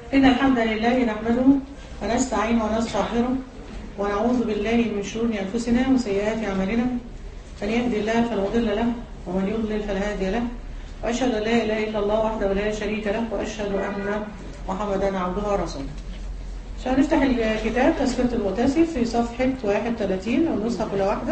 إن الحمد لله نحمده ونستعين ونستغفره ونعوذ بالله من شرور أنفسنا وسيئات أعمالنا من يهد الله فلا مضل له ومن يضلل فلا هادي له وأشهد أن لا إله إلا الله وحده لا شريك له وأشهد أن محمدا عبده ورسوله عشان نفتح الكتاب تذكرة المتاسف في صفحة 31 أو النسخة كل واحدة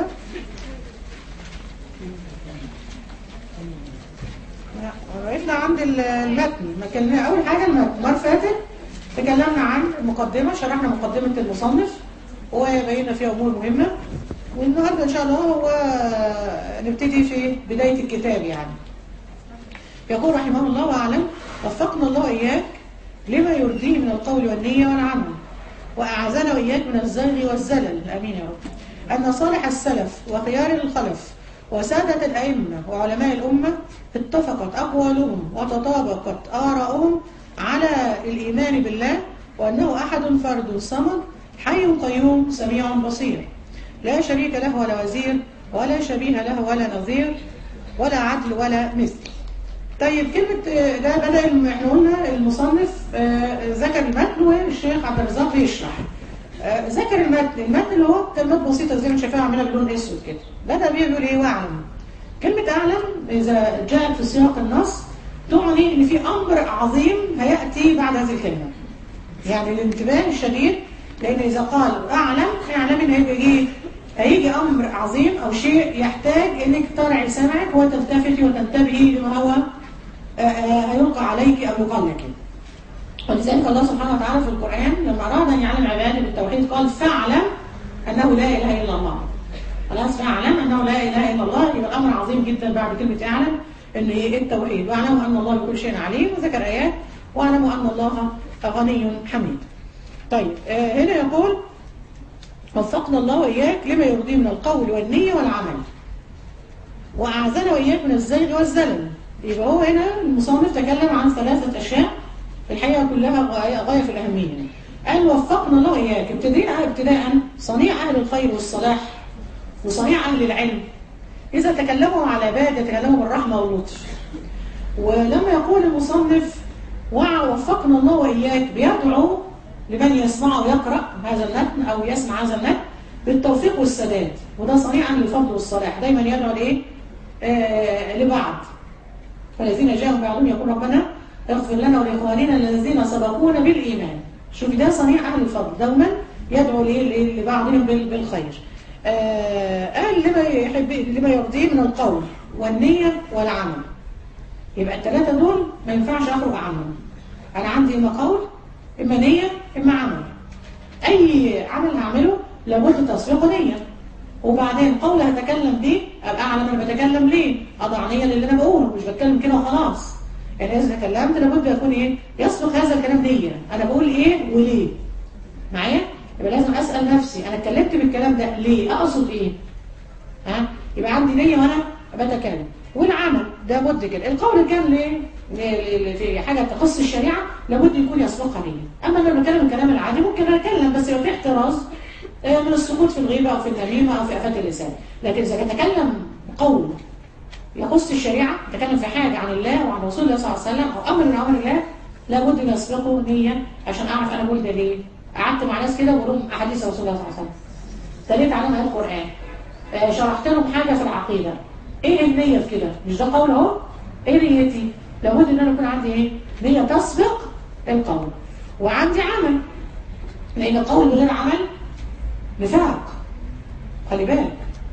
وقفنا عند المتن ما كلمنا أول حاجة المتن المرة فاتت تكلمنا عن المقدمة شرحنا مقدمة المصنف وبينا فيها أمور مهمة والنهاردة إن شاء الله هو نبتدي في بداية الكتاب يعني يقول رحمه الله وأعلم وفقنا الله إياك لما يرضيه من القول والنية والعمل وأعزنا وإياك من الزيغ والزلل أمين يا رب أن صالح السلف وخيار الخلف وسادة الأئمة وعلماء الأمة اتفقت أقوالهم وتطابقت آراؤهم على الإيمان بالله وأنه أحد فرد صمد حي قيوم سميع بصير لا شريك له ولا وزير ولا شبيه له ولا نظير ولا عدل ولا مثل طيب كلمة ده بدأ احنا قلنا المصنف ذكر المتن والشيخ عبد الرزاق بيشرح ذكر المتن المتن اللي هو كلمات بسيطة زي ما شايفاها عاملها بلون اسود كده بدأ بيقول ايه واعلم كلمة اعلم اذا جاءت في سياق النص تعني ان في امر عظيم هيأتي بعد هذه الكلمة يعني الانتباه الشديد لان اذا قال اعلم اعلم ان هيبقى ايه هيجي امر عظيم او شيء يحتاج انك ترعي سمعك وتلتفتي وتنتبهي لما هو هيلقى عليك او يقال لك ولذلك الله سبحانه وتعالى في القرآن لما أراد أن يعلم عباده بالتوحيد قال فاعلم أنه لا إله إلا الله خلاص فاعلم أنه لا إله إلا الله يبقى الأمر عظيم جدا بعد كلمة اعلم أن هي التوحيد واعلموا أن الله بكل شيء عليم وذكر آيات واعلموا أن الله غني حميد طيب آه هنا يقول وفقنا الله وإياك لما يرضيه من القول والنية والعمل وأعزنا وإياك من الزيغ والزلل يبقى هو هنا المصنف تكلم عن ثلاثة أشياء الحقيقة كلها غاية في الأهمية قال وفقنا الله إياك ابتدينا ابتداء صنيع أهل الخير والصلاح وصنيع أهل العلم إذا تكلموا على باد يتكلموا بالرحمة واللطف ولما يقول المصنف وفقنا الله وإياك بيدعو لمن يسمع ويقرأ هذا المتن أو يسمع هذا المتن بالتوفيق والسداد وده صنيع أهل الفضل والصلاح دايما يدعو لإيه؟ آه لبعض فالذين جاءوا بعضهم يقول ربنا اغفر لنا ولإخواننا الذين سبقونا بالإيمان شوف ده صنيع أهل الفضل دوما يدعو لبعضهم بالخير قال لما يحب لما يرضيه من القول والنية والعمل يبقى الثلاثة دول ما ينفعش أخرج عنهم أنا عندي إما قول إما نية إما عمل أي عمل هعمله لابد تسبيق نية وبعدين قول هتكلم بيه أبقى أعلم أنا بتكلم ليه أضع نية للي أنا بقوله مش بتكلم كده وخلاص يعني إذا تكلمت لابد يكون إيه يسبق هذا الكلام نية أنا بقول إيه وليه معايا يبقى لازم أسأل نفسي أنا اتكلمت بالكلام ده ليه أقصد إيه ها يبقى عندي نية وأنا بتكلم والعمل ده بد كده القول كان ليه في حاجة تخص الشريعة لابد يكون يسبقها نية أما لما بتكلم الكلام العادي ممكن أتكلم بس لو في احتراز من السكوت في الغيبة أو في النميمة أو في آفات اللسان لكن إذا تكلم قول يخص الشريعة تكلم في حاجة عن الله وعن رسول الله صلى الله عليه وسلم أو أمر من أمر الله لابد أن يسبقه نية عشان أعرف أنا بقول ده ليه قعدت مع ناس كده وقول لهم أحاديث رسول الله صلى الله عليه وسلم تليت عليهم آيات القرآن آه شرحت لهم حاجة في العقيدة إيه النية في كده مش ده قول أهو إيه نيتي لابد أن أنا يكون عندي إيه نية تسبق القول وعندي عمل لأن القول بغير عمل نفاق خلي بالك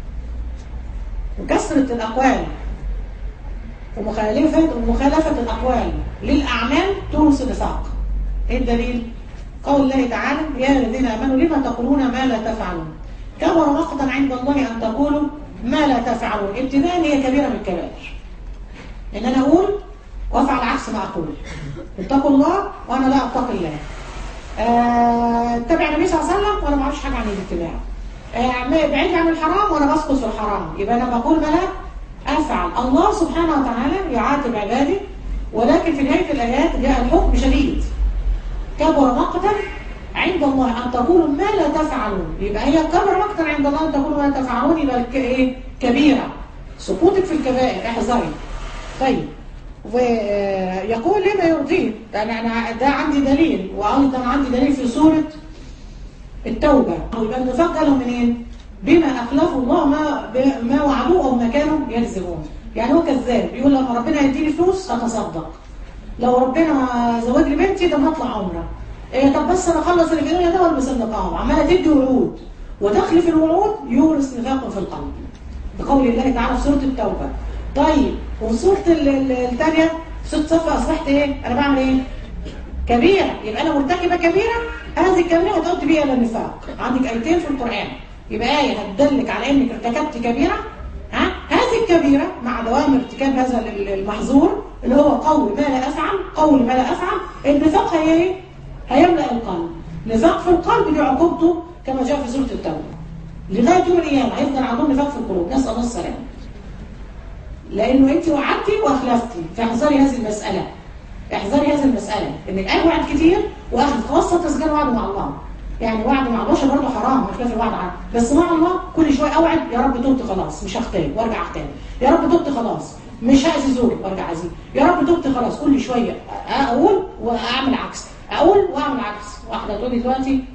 وكثرة الأقوال ومخالفة ومخالفة الأقوال للأعمال تورث النفاق إيه الدليل؟ قول الله تعالى يا الذين آمنوا لما تقولون ما لا تفعلون كبر مقتا عند الله أن تقولوا ما لا تفعلون ابتداء هي كبيرة من الكبائر إن أنا أقول وأفعل عكس ما أقول اتقوا الله وأنا لا أتقي الله اتبع النبي صلى الله عليه وسلم وانا ما اعرفش حاجه عن الاتباع بعيد عن الحرام وانا بسقط في الحرام يبقى انا بقول ما لا افعل الله سبحانه وتعالى يعاتب عباده ولكن في نهايه الايات جاء الحكم شديد كبر مقتا عند الله ان تقولوا ما لا تفعلون يبقى هي كبر مقتا عند الله ان تقولوا ما لا تفعلون يبقى ايه كبيره سقوطك في الكبائر احذري طيب ويقول لما يرضيه انا انا ده عندي دليل وايضا عندي دليل في سوره التوبه يبقى النفاق جالهم منين؟ بما اخلفوا الله ما ما وعدوه او ما كانوا يكذبون يعني هو كذاب بيقول لما ربنا يديني فلوس هتصدق لو ربنا زوج لي بنتي ده هطلع عمره إيه طب بس انا اخلص اللي في ايديا ده والبس النقاب عماله تدي وعود وتخلف الوعود يورث نفاق في القلب بقول الله تعالى في سوره التوبه طيب وفي سوره الثانيه سوره صف اصبحت ايه انا بعمل ايه كبيره يبقى انا مرتكبه كبيره هذه الكبيره وتقضي بيها النفاق عندك ايتين في القران يبقى ايه هتدلك على انك ارتكبت كبيره ها هذه الكبيره مع دوام ارتكاب هذا المحظور اللي هو قول ما لا افعل قول ما لا افعل النفاق هي ايه هيملا القلب نفاق في القلب دي عقوبته كما جاء في سوره التوبه لغايه يوم القيامه هيفضل عندهم نفاق في القلوب نسال الله السلامه لانه انت وعدتي واخلفتي فاحذري هذه المساله احذري هذه المساله ان الان وعد كتير واخذ خاصه تسجيل وعد مع الله يعني وعد مع البشر برضه حرام خلاف الوعد عنه بس مع الله كل شويه اوعد يا رب تبت خلاص مش هختار وارجع اختار يا رب تبت خلاص مش هاذي زوجي وارجع اذيه يا رب تبت خلاص كل شويه اقول واعمل عكس اقول واعمل عكس واحده تقول لي دلوقتي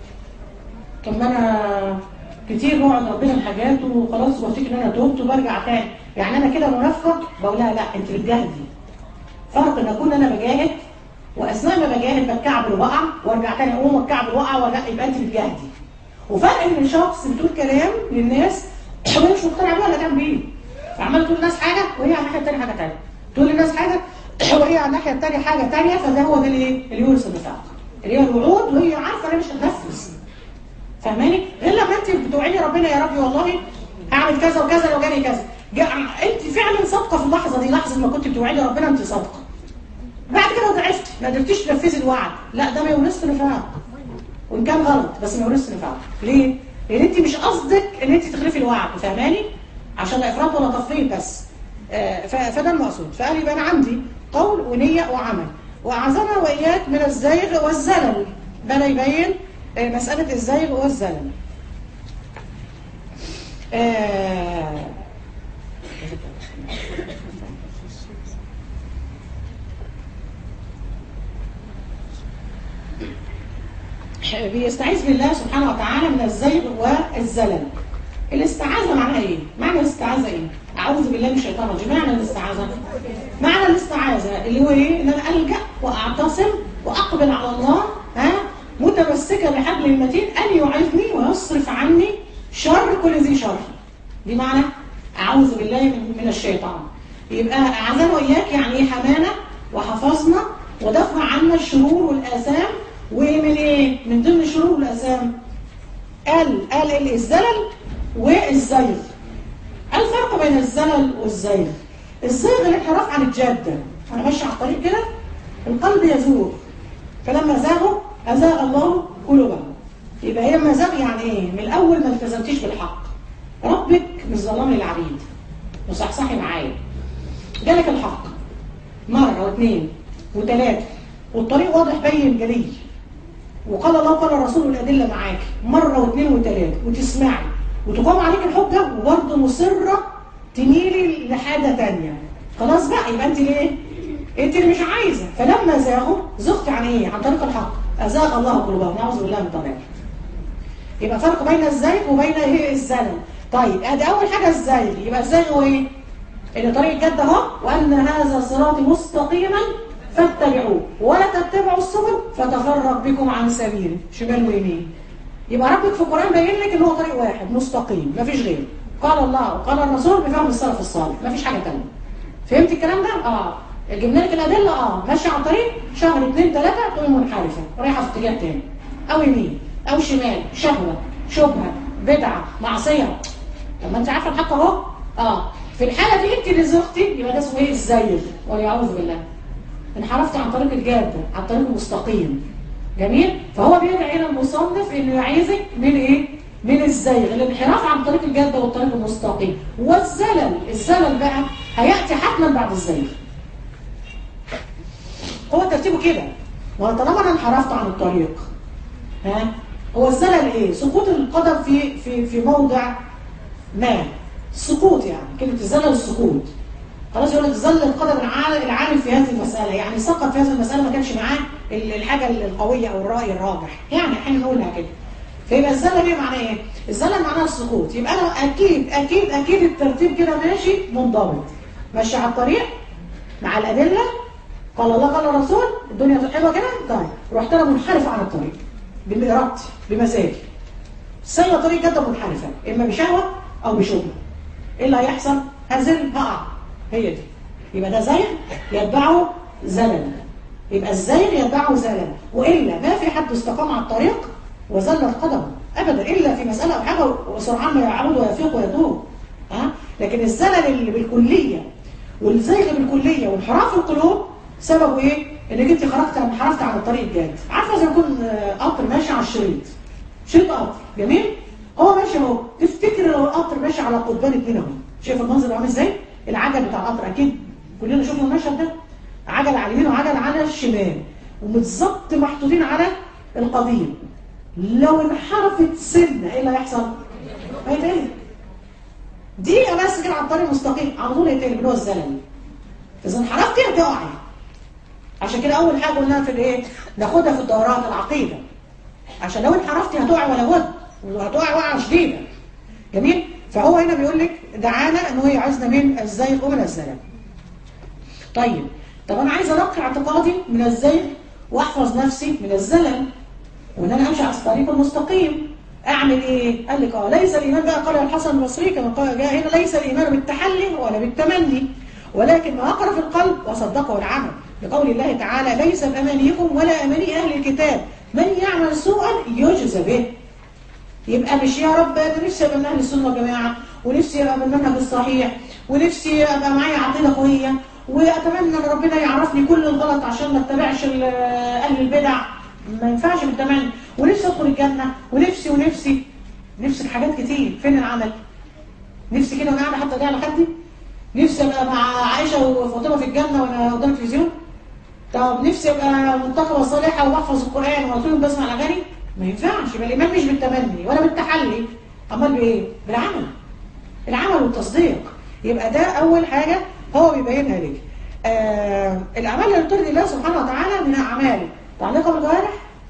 طب ما انا كتير بقعد ربنا بحاجات وخلاص وافتكر ان انا تبت وبرجع تاني يعني انا كده منفق بقول لها لا انت بتجاهدي فرق ان اكون انا بجاهد واثناء ما بجاهد بتكعب وقع وارجع تاني اقوم واتكعب وقع ولا يبقى انت بتجاهدي وفرق ان شخص بتقول كلام للناس وهي مش مقتنعه بيه ولا تعمل بيه فعماله تقول للناس حاجه وهي على الناحيه الثانيه حاجه ثانيه تقول للناس حاجه وهي على الناحيه الثانيه حاجه ثانيه فده هو ده الايه؟ اللي يورث النفاق اللي هي الوعود وهي عارفه انا مش هتنفذ فاهماني؟ غير لما انت بتوعدي ربنا يا ربي والله هعمل كذا وكذا لو جالي كذا انت فعلا صادقه في اللحظه دي لحظه ما كنت بتوعدي ربنا انت صادقه بعد كده ضعفت ما قدرتيش تنفذي الوعد لا ده ما يورثش نفاق وان كان غلط بس ما يورثش نفاق ليه؟ لان انت مش قصدك ان انت تخلفي الوعد فاهماني؟ عشان لا افراط ولا تفريط بس آه فده المقصود فقال يبقى انا عندي قول ونيه وعمل واعذنا واياك من الزيغ والزلل بدا يبين آه مساله الزيغ والزلل آه بيستعيذ بالله سبحانه وتعالى من الزيغ والزلل الاستعاذة معناها ايه؟ معنى الاستعاذة ايه؟ أعوذ بالله من الشيطان الرجيم معنى الاستعاذة معنى الاستعاذة اللي هو ايه؟ ان انا ألجأ وأعتصم وأقبل على الله ها متمسكة بحبل المتين أن يعيذني ويصرف عني شر كل ذي شر دي معنى أعوذ بالله من الشيطان يبقى أعاذنا وإياك يعني ايه حمانا وحفظنا ودفع عنا الشرور والآثام ومن ايه؟ من ضمن الشرور والآثام قال قال الزلل والزيغ الفرق بين الزلل والزيغ الزيغ الانحراف عن الجادة انا ماشي على الطريق كده القلب يزوغ فلما زاغوا ازاغ الله قلوبهم يبقى هي ما زاغ يعني ايه من الاول ما التزمتيش بالحق ربك مش ظلام للعبيد وصحصحي معايا جالك الحق مرة واثنين وثلاثة والطريق واضح بين جلي وقال الله قال الرسول والأدلة معاك مرة واثنين وثلاثة وتسمعي وتقام عليك الحجة وبرضه مصرة تميلي لحاجة تانية خلاص بقى يبقى انت ليه؟ انت اللي مش عايزة فلما زاغوا زغت عن ايه؟ عن طريق الحق أزاغ الله قلوبهم نعوذ بالله من ضلال يبقى فرق بين الزيغ وبين ايه الزلل طيب ادي اول حاجة الزيغ يبقى الزيغ هو ايه؟ ان طريق الجد اهو وان هذا صراطي مستقيما فاتبعوه ولا تتبعوا السبل فتفرق بكم عن سبيله شمال ويمين يبقى ربك في القرآن باين لك ان هو طريق واحد مستقيم مفيش غيره قال الله وقال الرسول بفهم السلف الصالح مفيش حاجة تانية فهمت الكلام ده؟ اه جبنا لك الأدلة اه ماشي على الطريق شهر اثنين ثلاثة تقوم منحرفة رايحة في اتجاه تاني أو يمين أو شمال شهوة شبهة بدعة معصية طب ما أنت عارفة الحق أهو اه في الحالة دي أنت اللي زغتي يبقى ده اسمه إيه الزيغ والعياذ بالله انحرفت عن طريق الجادة عن طريق المستقيم جميل فهو بيدعي الى المصنف انه يعيذك من ايه من الزيغ الانحراف عن طريق الجاده والطريق المستقيم والزلل الزلل بقى هياتي حتما بعد الزيغ هو ترتيبه كده وطالما انا انحرفت عن الطريق ها هو الزلل ايه سقوط القدم في في في موضع ما سقوط يعني كلمه الزلل السقوط خلاص يقول لك ظلت قدم العالم العالم في هذه المساله يعني سقط في هذه المساله ما كانش معاه ال- الحاجه القويه او الراي الراجح يعني احنا نقولها كده فيبقى الزله دي معناها ايه؟ الزله معناها السقوط يبقى انا اكيد اكيد اكيد الترتيب كده ماشي منضبط ماشي على الطريق مع الادله قال الله قال الرسول الدنيا حلوه كده طيب رحت انا منحرف عن الطريق بارادتي بمزاجي سايبه طريق جدا منحرفه اما بشهوه او بشبهه ايه اللي هيحصل؟ هزل هقع هي دي يبقى ده زيغ يتبعه زلل يبقى الزيغ يتبعه زلل والا ما في حد استقام على الطريق وزلت قدمه ابدا الا في مساله او حاجه وسرعان ما يعود ويفيق ويتوب ها أه؟ لكن الزلل اللي بالكليه والزيغ بالكليه وانحراف القلوب سببه ايه؟ انك انت خرجت انحرفت عن الطريق الجاد عارفه زي ما يكون آه، قطر ماشي على الشريط شريط قطر جميل هو ماشي اهو تفتكر لو القطر ماشي على قضبان اتنين اهو شايف المنظر عامل ازاي العجل بتاع القطر اكيد كلنا شفنا المشهد ده عجل على اليمين وعجل على الشمال ومتظبط محطوطين على القضيب لو انحرفت سنه ايه اللي هيحصل هيتقلب دقيقه بس كده على الطريق المستقيم على طول هيتقلب اللي هو الزلل اذا انحرفتي هتقعي عشان كده اول حاجه قلناها في الايه ناخدها في الدورات العقيده عشان لو انحرفتي هتقعي ولا بد وهتقعي وقعه شديده جميل فهو هنا بيقول لك دعانا ان هو يعزنا من الزيغ ومن الزلل طيب طب انا عايز انقي اعتقادي من الزيغ واحفظ نفسي من الزلل وان انا امشي على الطريق المستقيم اعمل ايه قال لك اه ليس الايمان بقى قال الحسن البصري كما قال جاء هنا ليس الايمان بالتحلي ولا بالتمني ولكن ما وقر في القلب وصدقه العمل لقول الله تعالى ليس بامانيكم ولا اماني اهل الكتاب من يعمل سوءا يجزى به يبقى مش يا رب انا نفسي ابقى من اهل السنه والجماعه ونفسي ابقى بالمنهج الصحيح ونفسي ابقى معايا عقيده قويه واتمنى ان ربنا يعرفني كل الغلط عشان ما اتبعش ال- اهل البدع ما ينفعش بالتمني ونفسي ادخل الجنه ونفسي ونفسي نفسي في حاجات كتير فين العمل نفسي كده وانا قاعده حتى دي على خدي نفسي ابقى مع عائشه وفاطمه في الجنه وانا قدام التلفزيون طب نفسي ابقى منتقبه صالحه وبحفظ القران وعلى طول بسمع الاغاني ما ينفعش يبقى الايمان مش بالتمني ولا بالتحلي امال بايه بالعمل العمل والتصديق يبقى ده اول حاجه هو بيبينها لك آه الاعمال اللي ترضي الله سبحانه وتعالى من اعمال متعلقه بالجوارح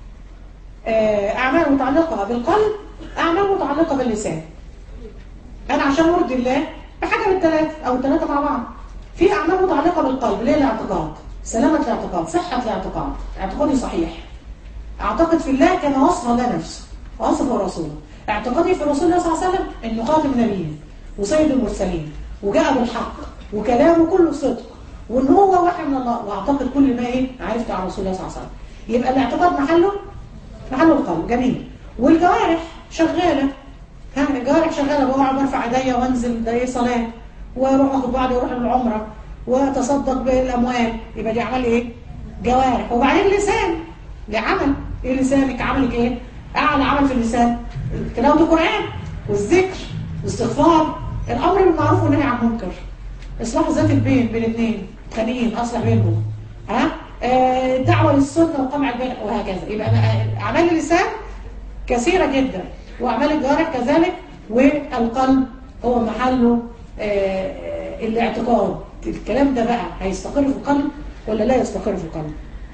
آه اعمال متعلقه بالقلب اعمال متعلقه باللسان انا عشان ارضي الله بحاجه من الثلاثه او الثلاثه مع بعض في اعمال متعلقه بالقلب اللي هي الاعتقاد سلامه الاعتقاد صحه الاعتقاد اعتقادي صحيح اعتقد في الله كما وصف الله نفسه ووصفه رسوله اعتقادي في رسول الله صلى الله عليه وسلم انه خاتم النبيين وسيد المرسلين وجاء بالحق وكلامه كله صدق وان هو وحي من الله واعتقد كل ما ايه عرفت عن رسول الله صلى الله عليه وسلم يبقى الاعتقاد محله محله القلب جميل والجوارح شغاله ها الجوارح شغاله بقعد برفع ايديا وانزل ده ايه صلاه واروح اخد بعضي واروح للعمره واتصدق بالاموال يبقى دي اعمال ايه؟ جوارح وبعدين لسان دي عمل ايه لسانك عملك ايه؟ اعلى عمل في اللسان تلاوه القران والذكر والاستغفار الامر بالمعروف والنهي عن المنكر اصلاح ذات البين بين اثنين خانقين اصلح بينهم ها آه، دعوه للسنه وقمع البين وهكذا يبقى أنا- اعمال اللسان كثيره جدا واعمال الجوارح كذلك والقلب هو محله آه، آه، الاعتقاد الكلام ده بقى هيستقر في القلب ولا لا يستقر في القلب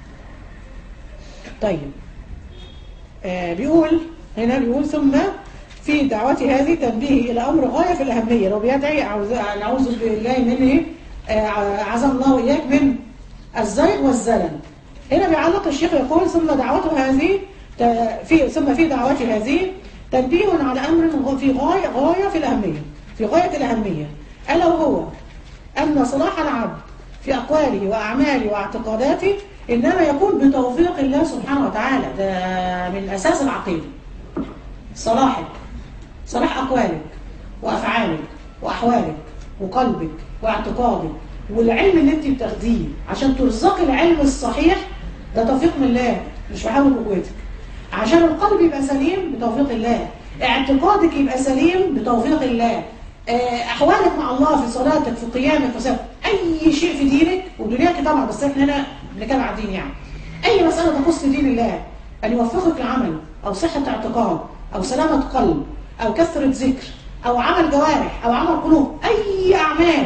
طيب آه بيقول هنا بيقول ثم في دعوتي هذه تنبيه إلى أمر غاية في الأهمية لو بيدعي أعوذ- نعوذ بالله من إيه آه، عزم الله وإياك من الزيغ والزلل هنا بيعلق الشيخ يقول ثم دعوته هذه ت- في ثم في دعوتي هذه تنبيه على أمر غ- في غاية غاية في الأهمية في غاية الأهمية ألا وهو أن صلاح العبد في أقواله وأعماله واعتقاداته إنما يكون بتوفيق الله سبحانه وتعالى ده من أساس العقيدة صلاحك صلاح أقوالك وأفعالك وأحوالك وقلبك واعتقادك والعلم اللي انت بتاخديه عشان ترزقي العلم الصحيح ده توفيق من الله مش بحول قوتك عشان القلب يبقى سليم بتوفيق الله اعتقادك يبقى سليم بتوفيق الله آه، احوالك مع الله في صلاتك في قيامك في صلاتك. اي شيء في دينك ودنياك طبعا بس احنا هنا بنتكلم عن الدين يعني اي مساله تخص دين الله ان يوفقك العمل او صحه اعتقاد او سلامه قلب او كثره ذكر او عمل جوارح او عمل قلوب اي اعمال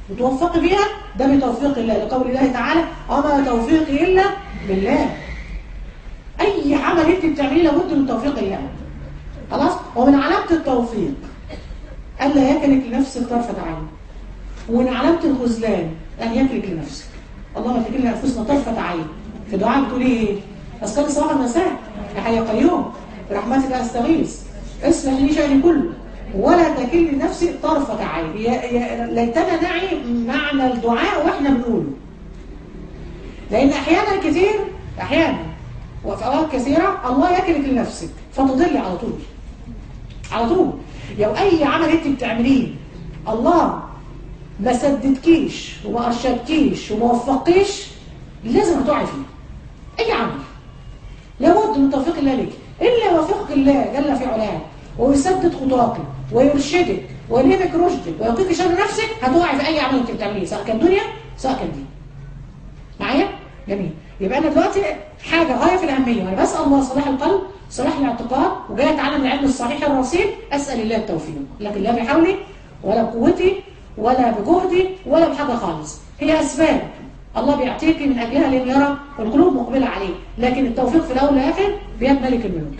وتوفقي بيها ده بتوفيق الله لقول الله تعالى وما توفيقي الا بالله اي عمل انت بتعمليه لابد من توفيق الله خلاص ومن علامه التوفيق الا يكلك لنفسك طرفه عين ومن علامه الخذلان ان يكلك لنفسك اللهم تكلنا انفسنا طرفه عين في دعاء بتقولي ايه اذكار الصباح والمساء يا حي يا قيوم برحمتك استغيث اصلح لي شأني كله ولا تكل لنفسي طرفة عين يا- يا- ليتنا نعي معنى الدعاء واحنا بنقوله لان احيانا كثير احيانا وفي اوقات كثيره الله يكلك لنفسك فتضلي على طول على طول لو اي عمل انت بتعمليه الله ما سددكيش وما ارشدكيش وما وفقكيش لازم هتقعي فيه اي عمل لابد من توفيق الله لك الا يوفقك الله جل في علاه ويسدد خطاك ويرشدك ويلهمك رشدك ويقيك شر نفسك هتقعي في اي عمل انت بتعمليه سواء كان دنيا سواء كان دين معايا جميل يبقى انا دلوقتي حاجه غايه في الاهميه وانا بسال الله صلاح القلب صلاح الاعتقاد وجاي اتعلم العلم الصحيح الرصين اسال الله التوفيق لكن لا بحولي ولا بقوتي ولا بجهدي ولا بحاجه خالص هي اسباب الله بيعطيك من اجلها لان يرى القلوب مقبله عليه لكن التوفيق في الاول والاخر بيد ملك الملوك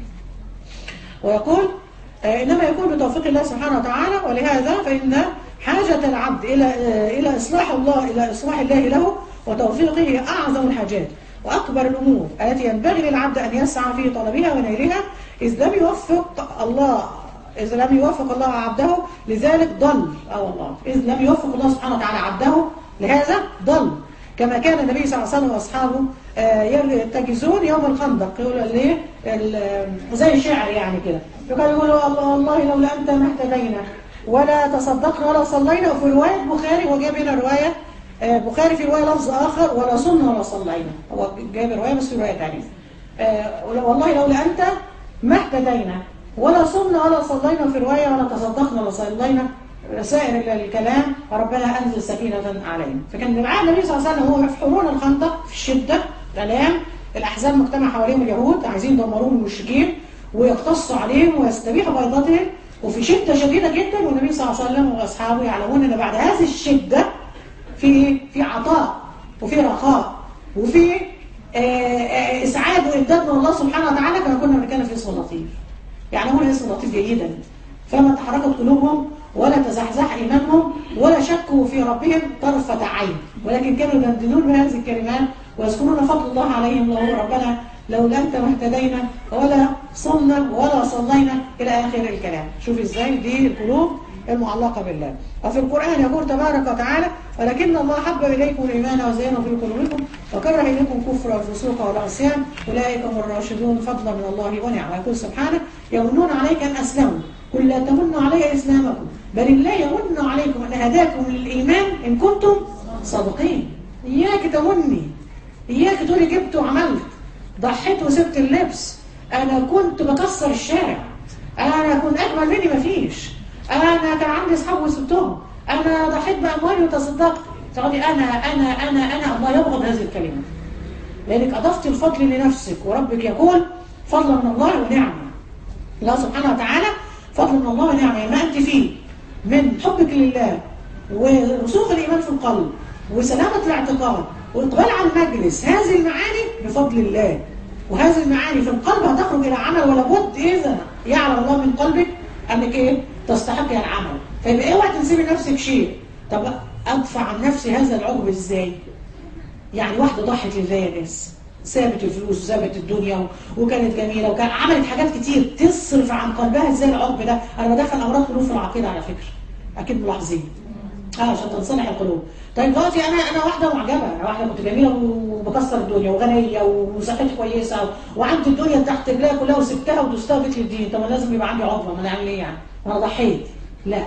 ويقول آه، إنما يكون بتوفيق الله سبحانه وتعالى ولهذا فإن حاجة العبد إلى آه، إلى إصلاح الله إلى إصلاح الله له وتوفيقه هي أعظم الحاجات وأكبر الأمور التي ينبغي للعبد أن يسعى في طلبها ونيلها إذ لم يوفق الله إذ لم يوفق الله عبده لذلك ضل أو الله إذ لم يوفق الله سبحانه وتعالى عبده لهذا ضل كما كان النبي صلى الله عليه وسلم واصحابه آه، يرتكزون يوم الخندق يقولوا ليه ال- زي شعر يعني كده فكانوا يقولوا الله والله لولا انت ما اهتدينا ولا تصدقنا ولا صلينا وفي روايه بخاري وجاب هنا روايه آه، بخاري في روايه لفظ اخر ولا صمنا ولا صلينا هو جايب روايه بس في روايه ثانيه آه، والله لولا انت ما اهتدينا ولا صمنا ولا صلينا في روايه ولا تصدقنا ولا صلينا سائر الكلام ربنا انزل سكينه علينا فكان معاه النبي صلى الله عليه وسلم هو في حرون الخندق في الشده كلام الاحزاب مجتمع حواليهم اليهود عايزين يدمروهم المشركين ويقتصوا عليهم ويستبيحوا بيضاتهم وفي شده شديده جدا والنبي صلى الله عليه وسلم واصحابه يعلمون ان بعد هذه الشده في ايه؟ في عطاء وفي رخاء وفي آه، آه، اسعاد وامداد من الله سبحانه وتعالى كما كنا بنتكلم في اسم لطيف يعلمون اسم لطيف جيدا فما تحركت قلوبهم ولا تزحزح ايمانهم ولا شكوا في ربهم طرفة عين ولكن كانوا يدندنون بهذه الكلمات ويذكرون فضل الله عليهم وهو ربنا لولا انت ما اهتدينا ولا صمنا ولا صلينا الى اخر الكلام شوف ازاي دي القلوب المعلقة بالله وفي القرآن يقول تبارك وتعالى ولكن الله حبب إليكم الإيمان وزينه في قلوبكم وكره إليكم الكفر والفسوق والعصيان أولئك هم الراشدون فضلا من الله ونعمة يقول سبحانه يمنون عليك أن أسلموا قل لا تمنوا علي إسلامكم بل الله يمن عليكم أن هداكم للإيمان إن كنتم صادقين إياك تمني إياك تقولي جبت وعملت ضحيت وسبت اللبس أنا كنت بكسر الشارع أنا كنت أجمل مني مفيش أنا كان عندي أصحاب وسبتهم أنا ضحيت بأموالي وتصدقت تقولي أنا أنا أنا أنا الله يبغض هذه الكلمة لأنك أضفت الفضل لنفسك وربك يقول فضلا من الله ونعمة الله سبحانه وتعالى فضل من الله ونعمة ما أنت فيه من حبك لله ورسوخ الإيمان في القلب وسلامة الاعتقاد وإقبال على المجلس هذه المعاني بفضل الله وهذه المعاني في القلب هتخرج إلى عمل ولا بد إذا يعلم الله من قلبك أنك إيه تستحقي العمل فيبقى اوعي تنسبي نفسك شيء طب أدفع عن نفسي هذا العقب إزاي يعني واحدة ضحت لله يا ناس سابت الفلوس وسابت الدنيا و- وكانت جميلة وكان عملت حاجات كتير تصرف عن قلبها ازاي العقب ده انا بدخل امراض قلوب في العقيدة على فكرة اكيد ملاحظين اه عشان تنصلح القلوب طيب دلوقتي انا انا واحده معجبه انا واحده كنت جميله وبكسر الدنيا وغنيه وصحتي كويسه و- وعندي الدنيا تحت رجليا كلها وسبتها ودوستها وجيت للدين طب ما لازم يبقى عندي عقبه ما انا اعمل ايه يعني؟ ما انا ضحيت لا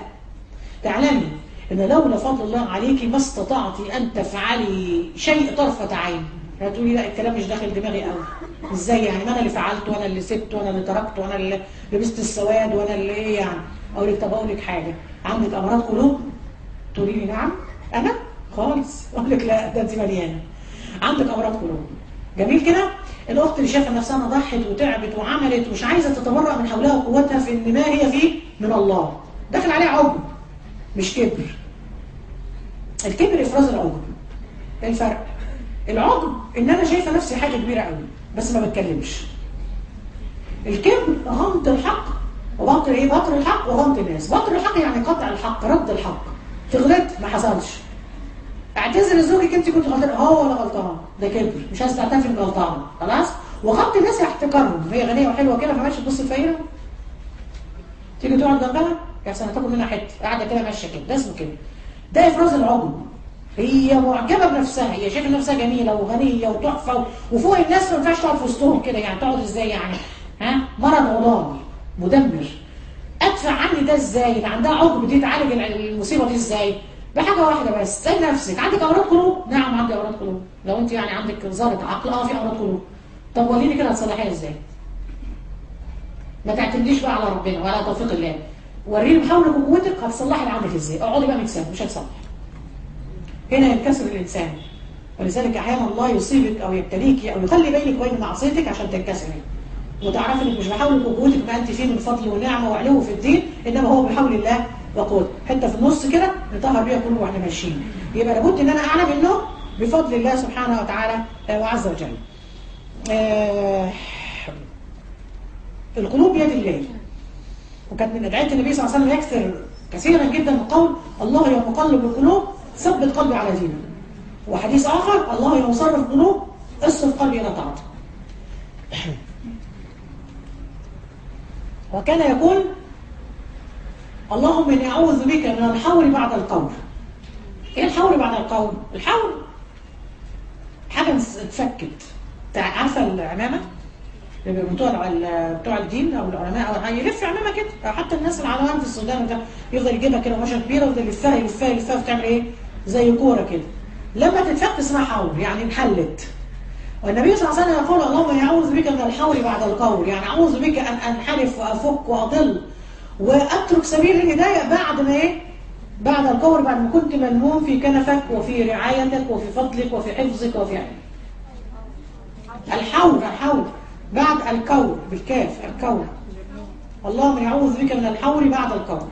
تعلمي ان لولا فضل الله عليك ما استطعتي ان تفعلي شيء طرفه عين هتقولي لا الكلام مش داخل دماغي قوي ازاي يعني ما انا اللي فعلت وانا اللي سبت وانا اللي تركت وانا اللي لبست السواد وانا اللي ايه يعني اقول لك طب اقول لك حاجه عندك امراض قلوب تقولي لي نعم انا خالص اقول لك لا ده انت مليانه عندك امراض قلوب جميل كده الاخت اللي شايفه نفسها انها ضحت وتعبت وعملت ومش عايزه تتبرأ من حولها وقوتها في ان ما هي فيه من الله داخل عليها عجب مش كبر الكبر افراز العجب ايه الفرق العجب ان انا شايفه نفسي حاجه كبيره قوي بس ما بتكلمش الكبر غمط الحق وبطر ايه بطر الحق وغمط الناس بطر الحق يعني قطع الحق رد الحق تغلط ما حصلش اعتذر لزوجك انت كنت غلطان هو ولا غلطان ده كبر مش عايز تعترف انك غلطان خلاص وغمط الناس احتكارهم هي غنيه وحلوه كده فماشي تبص فقيره تيجي تقعد جنبها يا سنه تاكل منها حته قاعده كده ماشيه كده ده اسمه كده ده افراز العجب هي معجبه بنفسها هي شايفه نفسها جميله وغنيه وتحفه وفوق الناس ما ينفعش تقعد في وسطهم كده يعني تقعد ازاي يعني ها مرض عضالي مدمر ادفع عني ده ازاي اللي عندها عقب دي تعالج المصيبه دي ازاي بحاجه واحده بس سال نفسك عندك امراض قلوب نعم عندي امراض قلوب لو انت يعني عندك ذره عقل اه في امراض قلوب طب وريني كده هتصلحيها ازاي ما تعتمديش بقى على ربنا ولا توفيق الله وريني بحولك وقوتك هتصلحي اللي عندك ازاي اقعدي بقى مكسب مش هتصلح هنا ينكسر الانسان ولذلك احيانا الله يصيبك او يبتليك او يخلي بينك وبين معصيتك عشان تنكسري وتعرفي انك مش بحولك وقوتك ما انت فيه من فضل ونعمه وعلو في الدين انما هو بحول الله وقوته حته في النص كده نطهر بيها كله واحنا ماشيين يبقى لابد ان انا اعلم انه بفضل الله سبحانه وتعالى وعز وجل آه القلوب بيد الله وكانت من ادعيه النبي صلى الله عليه وسلم يكثر كثيرا جدا من قول الله يا مقلب القلوب ثبت قلبي على دينك وحديث اخر الله يا مصرف القلوب اصرف قلبي الى طاعتك وكان يقول اللهم اني اعوذ بك من الحول بعد القول ايه الحول بعد القول الحول حاجه اتفكت عارفه العمامه بتوع بتوع الدين او العلماء او حاجه يلف عمامه كده او حتى الناس العلوان في السودان ده يفضل يجيبها كده قماشه كبيره ويفضل يلفها يلفها يلفها وتعمل ايه زي كوره كده لما تتفك اسمها حول يعني انحلت والنبي صلى الله عليه وسلم يقول اللهم اني اعوذ بك من الحول بعد القول يعني اعوذ بك ان انحرف وافك واضل واترك سبيل الهدايه بعد ما ايه بعد القول بعد ما كنت ملموم في كنفك وفي رعايتك وفي فضلك وفي حفظك وفي علمك الحول الحول بعد الكون بالكاف الكون اللهم يعوذ بك من الحول بعد الكون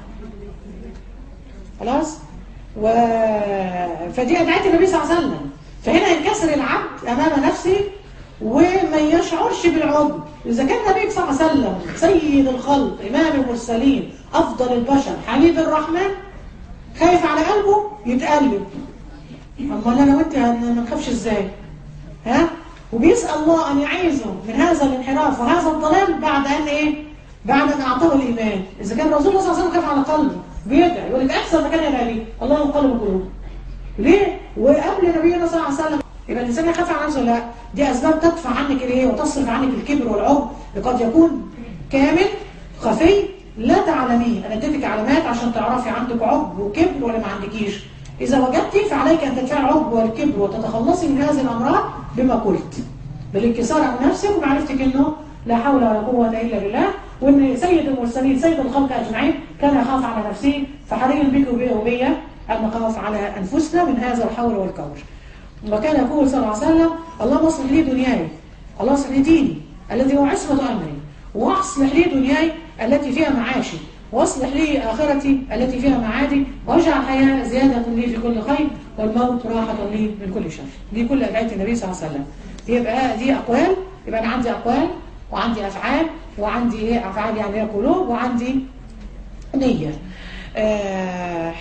خلاص و... فدي أدعية النبي صلى الله عليه وسلم فهنا ينكسر العبد أمام نفسه وما يشعرش بالعجب إذا كان النبي صلى الله عليه وسلم سيد الخلق إمام المرسلين أفضل البشر حبيب الرحمن خايف على قلبه يتقلب أمال أنا وأنت ما نخافش إزاي ها وبيسأل الله أن يعيذه من هذا الانحراف وهذا الضلال بعد أن إيه؟ بعد أن أعطاه الإيمان إذا كان رسول الله صلى الله عليه وسلم خاف على قلبه بيدعي يقول لك أحسن مكان يدعي ليه اللهم قلب القلوب ليه؟ وقبل نبينا صلى الله عليه وسلم يبقى الإنسان يخاف على نفسه لا دي أسباب تدفع عنك الإيه وتصرف عنك الكبر والعجب قد يكون كامل خفي لا تعلميه أنا اديتك علامات عشان تعرفي عندك عجب وكبر ولا ما عندكيش إذا وجدتي فعليك أن تدفعي العجب والكبر وتتخلصي من هذه الأمراض بما قلت بالانكسار عن نفسك ومعرفتك أنه لا حول ولا قوة إلا بالله وأن سيد المرسلين سيد الخلق أجمعين كان يخاف على نفسه فحري بك وبي أن نخاف على أنفسنا من هذا الحول والكور وكان يقول صلى الله عليه وسلم اللهم اصلح لي دنياي اللهم اصلح لي ديني الذي هو عصمة أمري واصلح لي دنياي التي فيها معاشي واصلح لي آخرتي التي فيها معادي واجعل حياة زيادة لي في كل خير والموت راحة لي من كل شر دي كل أدعية النبي صلى الله عليه وسلم يبقى دي أقوال يبقى أنا عندي أقوال وعندي أفعال وعندي إيه أفعال يعني هي قلوب وعندي نية آه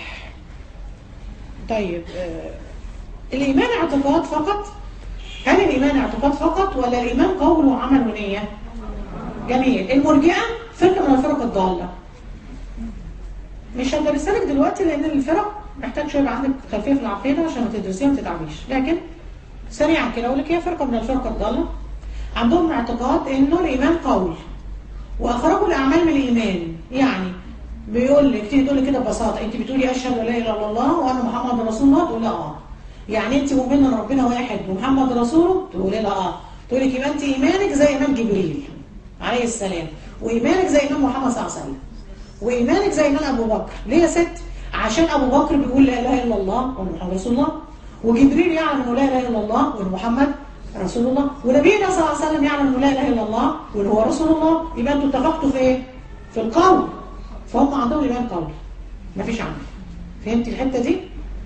طيب آه الإيمان اعتقاد فقط هل الإيمان اعتقاد فقط ولا الإيمان قول وعمل ونية جميل المرجئة فرقة من الفرق الضالة مش هدرسها لك دلوقتي لأن الفرق محتاج شوية يبقى عندك خلفية في العقيدة عشان ما تدرسيها وما تتعبيش لكن سريعا كده أقول لك هي فرقة من الفرق الضالة عندهم اعتقاد إنه الإيمان قول وأخرجوا الأعمال من الإيمان يعني بيقول لك تيجي تقول لك كده ببساطة أنت بتقولي أشهد لا إله إلا الله وأنا محمد رسول الله تقول لا آه يعني أنت مؤمنة إن ربنا واحد ومحمد رسوله تقولي لا آه تقول لك يبقى أنت إيمانك زي إيمان جبريل عليه السلام وإيمانك زي إيمان محمد صلى الله عليه وسلم وإيمانك زي إيمان أبو بكر ليه يا ست؟ عشان أبو بكر بيقول لا إله إلا الله ومحمد رسول الله وجبريل يعلم أنه لا إله إلا الله وأن محمد رسول الله ونبينا صلى الله عليه وسلم يعلم أنه لا إله إلا الله وأن هو رسول الله يبقى أنتوا اتفقتوا في إيه؟ في القول فهم عندهم إيمان قول مفيش عمل فهمت الحتة دي؟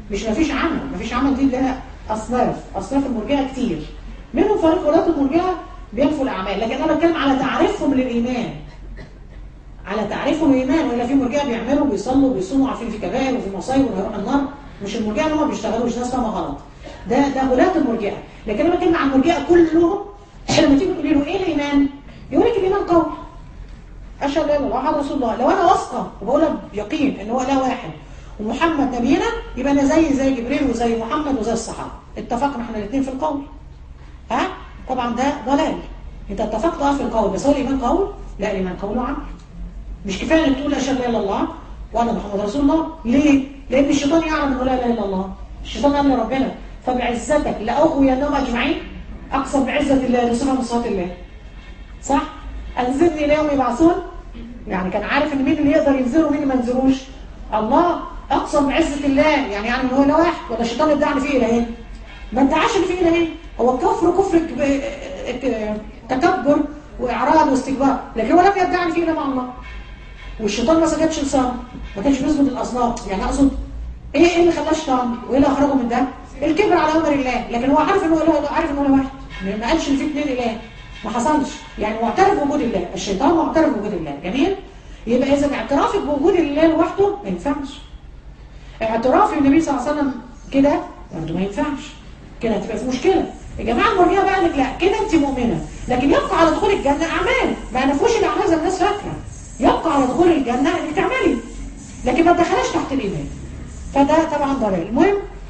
مش مفيش عمل مفيش عمل دي لها اصناف اصناف المرجئه كتير منهم فريق ولاة المرجئه بينفوا الاعمال لكن انا بتكلم على تعريفهم للايمان على تعريفهم الايمان ولا في مرجئه بيعملوا بيصلوا بيصوموا عارفين في كبائر وفي مصايب وهيروح النار مش المرجئه اللي هم بيشتغلوا مش ناس فاهمه غلط ده ده ولاة المرجئه لكن انا بتكلم عن المرجئه كلهم لما تيجي تقولي له ايه الايمان يقول لك الايمان قول اشهد ان لا اله الا الله محمد رسول الله لو انا واثقه وبقولها بيقين ان هو لا واحد ومحمد نبينا يبقى انا زي زي جبريل وزي محمد وزي الصحابه اتفقنا احنا الاثنين في القول ها طبعا ده ضلال انت اتفقت اه في القول بس هو الايمان قول لا الايمان قول وعمل مش كفايه انك تقول اشهد ان لا اله الا الله وانا محمد رسول الله ليه لان الشيطان يعلم انه لا اله الا الله الشيطان قال لربنا فبعزتك لاغوينهم اجمعين اقسم بعزه الله لصفه من صفات الله صح انزلني الى يوم يبعثون يعني كان عارف ان مين اللي يقدر ينزله ومين اللي ما ينزلوش الله اقسم بعزه الله يعني يعني ان هو لا واحد ولا الشيطان ادعى ان فيه الهين ما ادعاش ان فيه الهين هو كفر كفر ك- ك- تكبر واعراض واستكبار لكن هو لم يدعي ان فيه اله مع الله والشيطان ما سجدش لصنم ما كانش بيسجد الاصنام يعني اقصد ايه ايه اللي خلاه شيطان وايه اللي اخرجه من ده الكبر على امر الله لكن هو عارف ان هو اله عارف ان هو واحد ما قالش ان في اثنين اله ما حصلش يعني معترف بوجود الله الشيطان معترف بوجود الله جميل يبقى اذا اعترافك بوجود الله لوحده ما ينفعش اعتراف النبي صلى الله عليه وسلم كده برضه ما ينفعش كده هتبقى في مشكله يا جماعه المرجئه بقى لك لا كده انت مؤمنه لكن يبقى على دخول الجنه اعمال ما نفوش الاعمال زي ما الناس فاكره يبقى على دخول الجنه انك تعملي لكن ما تدخلهاش تحت الايمان فده طبعا ضلال المهم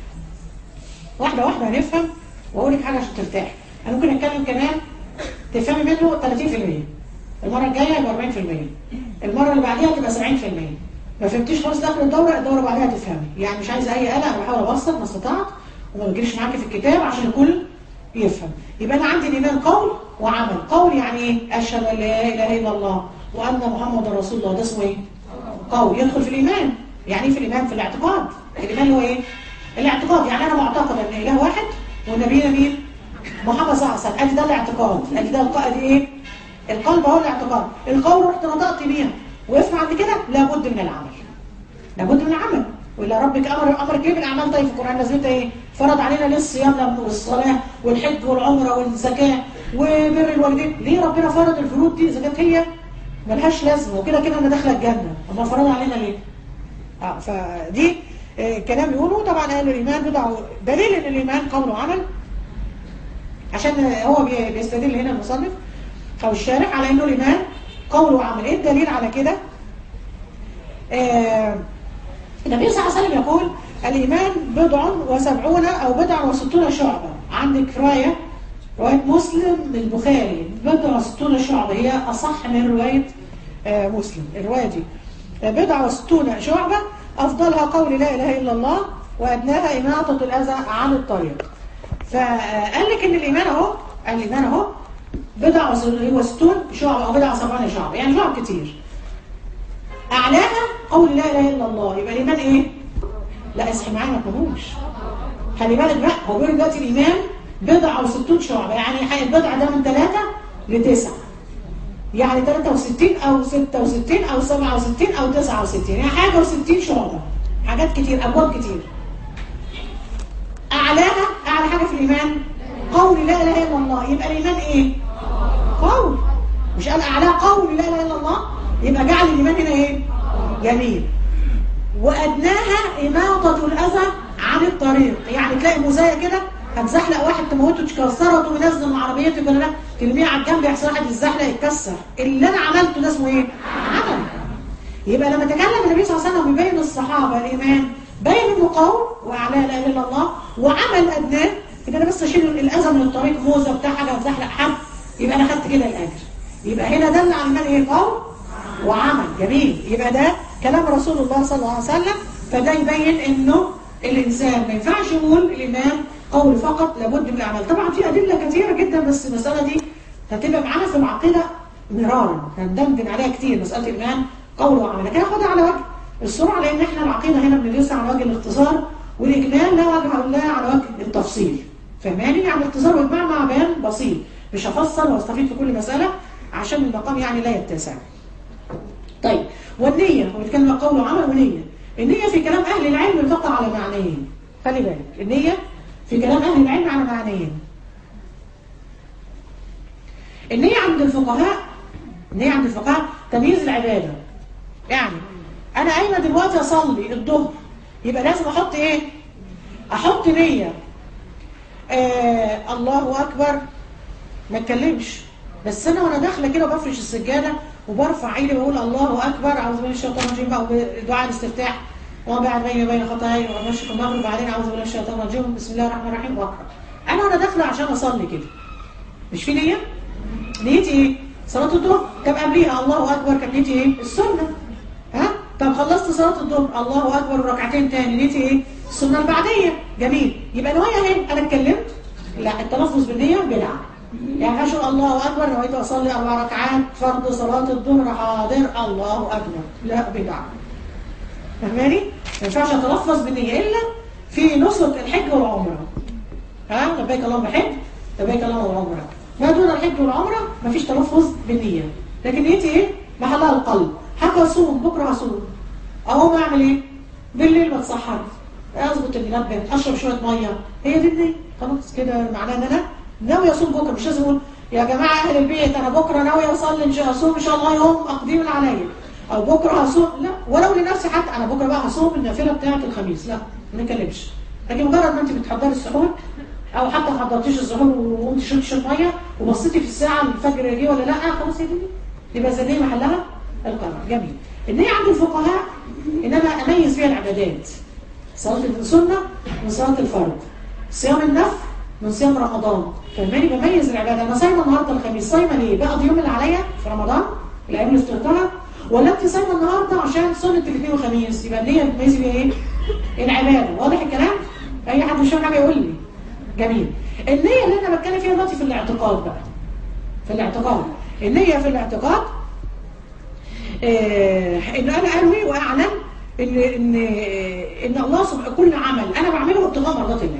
واحده واحده هنفهم واقول لك حاجه عشان ترتاح انا ممكن اتكلم كمان تفهمي منه 30% المره الجايه يبقى 40% المره اللي بعديها تبقى 70% ما فهمتيش خالص داخل الدوره الدوره بعدها تفهمي يعني مش عايزه اي قلق انا بحاول ابسط ما استطعت وما بجريش معاكي في الكتاب عشان الكل يفهم يبقى انا عندي الايمان قول وعمل قول يعني ايه اشهد ان لا اله الا الله وان محمد رسول الله ده اسمه ايه قول يدخل في الايمان يعني ايه في الايمان في الاعتقاد الايمان هو ايه الاعتقاد يعني انا معتقد ان اله واحد ونبينا مين محمد صلى الله عليه وسلم ادي ده الاعتقاد ادي ده القائد ايه القلب هو الاعتقاد القول رحت نطقت بيها وقفنا عند كده لابد من العمل لابد من العمل ولا ربك امر امرك ايه بالاعمال طيب في القران لازمتها ايه فرض علينا ليه الصيام والصلاه والحج والعمره والزكاه وبر الوالدين ليه ربنا فرض الفروض دي اذا كانت هي ملهاش لازمه وكده كده انا داخله الجنه اما فرض علينا ليه اه فدي آه كلام يقولوا طبعا اهل الايمان بدعوا دليل ان الايمان قول وعمل عشان هو بي- بيستدل هنا المصنف او الشارح على انه الايمان قول وعمل ايه الدليل على كده آه النبي صلى الله عليه وسلم يقول الايمان بضع وسبعون او بضع وستون شعبه عندك روايه روايه مسلم البخاري بضع وستون شعبه هي اصح من روايه آه مسلم الروايه دي آه، بضع وستون شعبه افضلها قول لا اله الا الله وادناها اماطه الاذى عن الطريق فقال لك ان الايمان اهو الايمان اهو بضع وستون شعب او بضع وسبعون شعب يعني شعب كتير اعلاها قول لا اله الا الله يبقى الايمان ايه لا اصحي معايا ما تناموش خلي بالك بقى هو بيقول دلوقتي الايمان بضع وستون شعب يعني حي- البضع ده من ثلاثة لتسعة يعني 63 او 66 او 67 او 69 يعني حاجه و60 شعبه حاجات كتير ابواب كتير اعلاها اعلى حاجه في الايمان قول لا اله الا الله يبقى الايمان ايه قول مش قال اعلاها قول لا اله الا الله يبقى جعل الايمان هنا ايه جميل وادناها اماطه الاذى عن الطريق يعني تلاقي مزايا كده هتزحلق واحد تموته تكسره وتقوم ينزل من عربيته ولا لا ترميه على الجنب يحصل واحد يتزحلق يتكسر اللي انا عملته ده اسمه ايه عمل يبقى لما تكلم النبي صلى الله عليه وسلم ويبين الصحابه الايمان بين انه قول واعلاه لا اله الا الله وعمل ادناه ان انا بس اشيل الاذى من الطريق موزه بتاع حاجه هتزحلق حد يبقى انا خدت كده الاجر يبقى هنا دل على الايمان ايه قول وعمل جميل يبقى ده كلام رسول الله صلى الله عليه وسلم فده يبين انه الانسان ما ينفعش يقول الايمان قول فقط لابد من الاعمال طبعا في ادله كثيره جدا بس المساله دي هتبقى معانا في العقيده مرارا هندندن عليها كتير مساله الايمان قول وعمل لكن هاخدها على وجه السرعه لان احنا العقيده هنا بندرسها على وجه الاختصار والاجمال لا وجه لا على وجه التفصيل فهماني يعني اختصار واجماع مع بيان بسيط مش هفصل واستفيد في كل مساله عشان المقام يعني لا يتسع طيب والنية هو بيتكلم عن قول وعمل ونية النية في كلام أهل العلم تقع على معنيين خلي بالك النية في كلام أهل العلم على معنيين النية عند الفقهاء النية عند الفقهاء تمييز العبادة يعني أنا قايمة دلوقتي أصلي الظهر يبقى لازم أحط إيه؟ أحط نية آه الله أكبر ما اتكلمش بس أنا وأنا داخلة كده بفرش السجادة وبرفع ايدي وبقول الله أكبر أعوذ بالله من الشيطان الرجيم بقى دعاء الاستفتاح وبعد بيني وبين خطاياي ومشيك المغرب بعدين أعوذ بالله من الشيطان الرجيم بسم الله الرحمن الرحيم وأقرأ أنا وأنا داخلة عشان أصلي كده مش في نية؟ نيتي ايه صلاة الظهر طب قبليها الله اكبر كانت نيتي ايه السنة ها طب خلصت صلاة الظهر الله اكبر ركعتين تاني نيتي ايه السنة البعدية جميل يبقى نوايا اهي انا اتكلمت لا التلفظ بالنية بدعة يعني اشهد الله اكبر نويت اصلي اربع ركعات فرض صلاة الظهر حاضر الله اكبر لا بدعة فاهماني ما ينفعش اتلفظ بالنية الا في نسك الحج والعمرة ها لبيك اللهم حج لبيك اللهم العمرة ما دون الحج والعمرة مفيش تلفظ بالنية لكن نيتي ايه محلها القلب حتى اصوم بكره هصوم اهو بعمل ايه بالليل بتسحر اظبط المنبه اشرب شويه ميه هي دي النيه خلاص كده معناه ان انا ناوي اصوم بكره مش لازم اقول يا جماعه اهل البيت انا بكره ناوي اصلي ان شاء اصوم ان شاء الله يوم اقديم من عليا او بكره هصوم لا ولو لنفسي حتى انا بكره بقى هصوم النافله بتاعه الخميس لا ما نتكلمش لكن مجرد ما انت بتحضري السحور او حتى ما حضرتيش الظهر وقمت شربت شويه ميه وبصيتي في الساعه الفجر جه ولا لا خلاص يا دي يبقى زي دي محلها القمر جميل النية عند الفقهاء ان انا اميز فيها العبادات صلاه السنه من صلاه الفرض صيام النفل من صيام رمضان فاهماني بميز العباده انا صايمه النهارده الخميس صايمه ليه بقضي يوم اللي عليا في رمضان الايام اللي استرتها ولا انت صايمه النهارده عشان سنه الاثنين والخميس يبقى النيه بتميزي بيها ايه العباده واضح الكلام اي حد مش فاهم حاجه يقول لي جميل النية اللي انا بتكلم فيها دلوقتي في الاعتقاد بقى في الاعتقاد النية في الاعتقاد آه ان انا انوي واعلم ان ان ان الله سبحانه كل عمل انا بعمله ابتغاء مرضات الله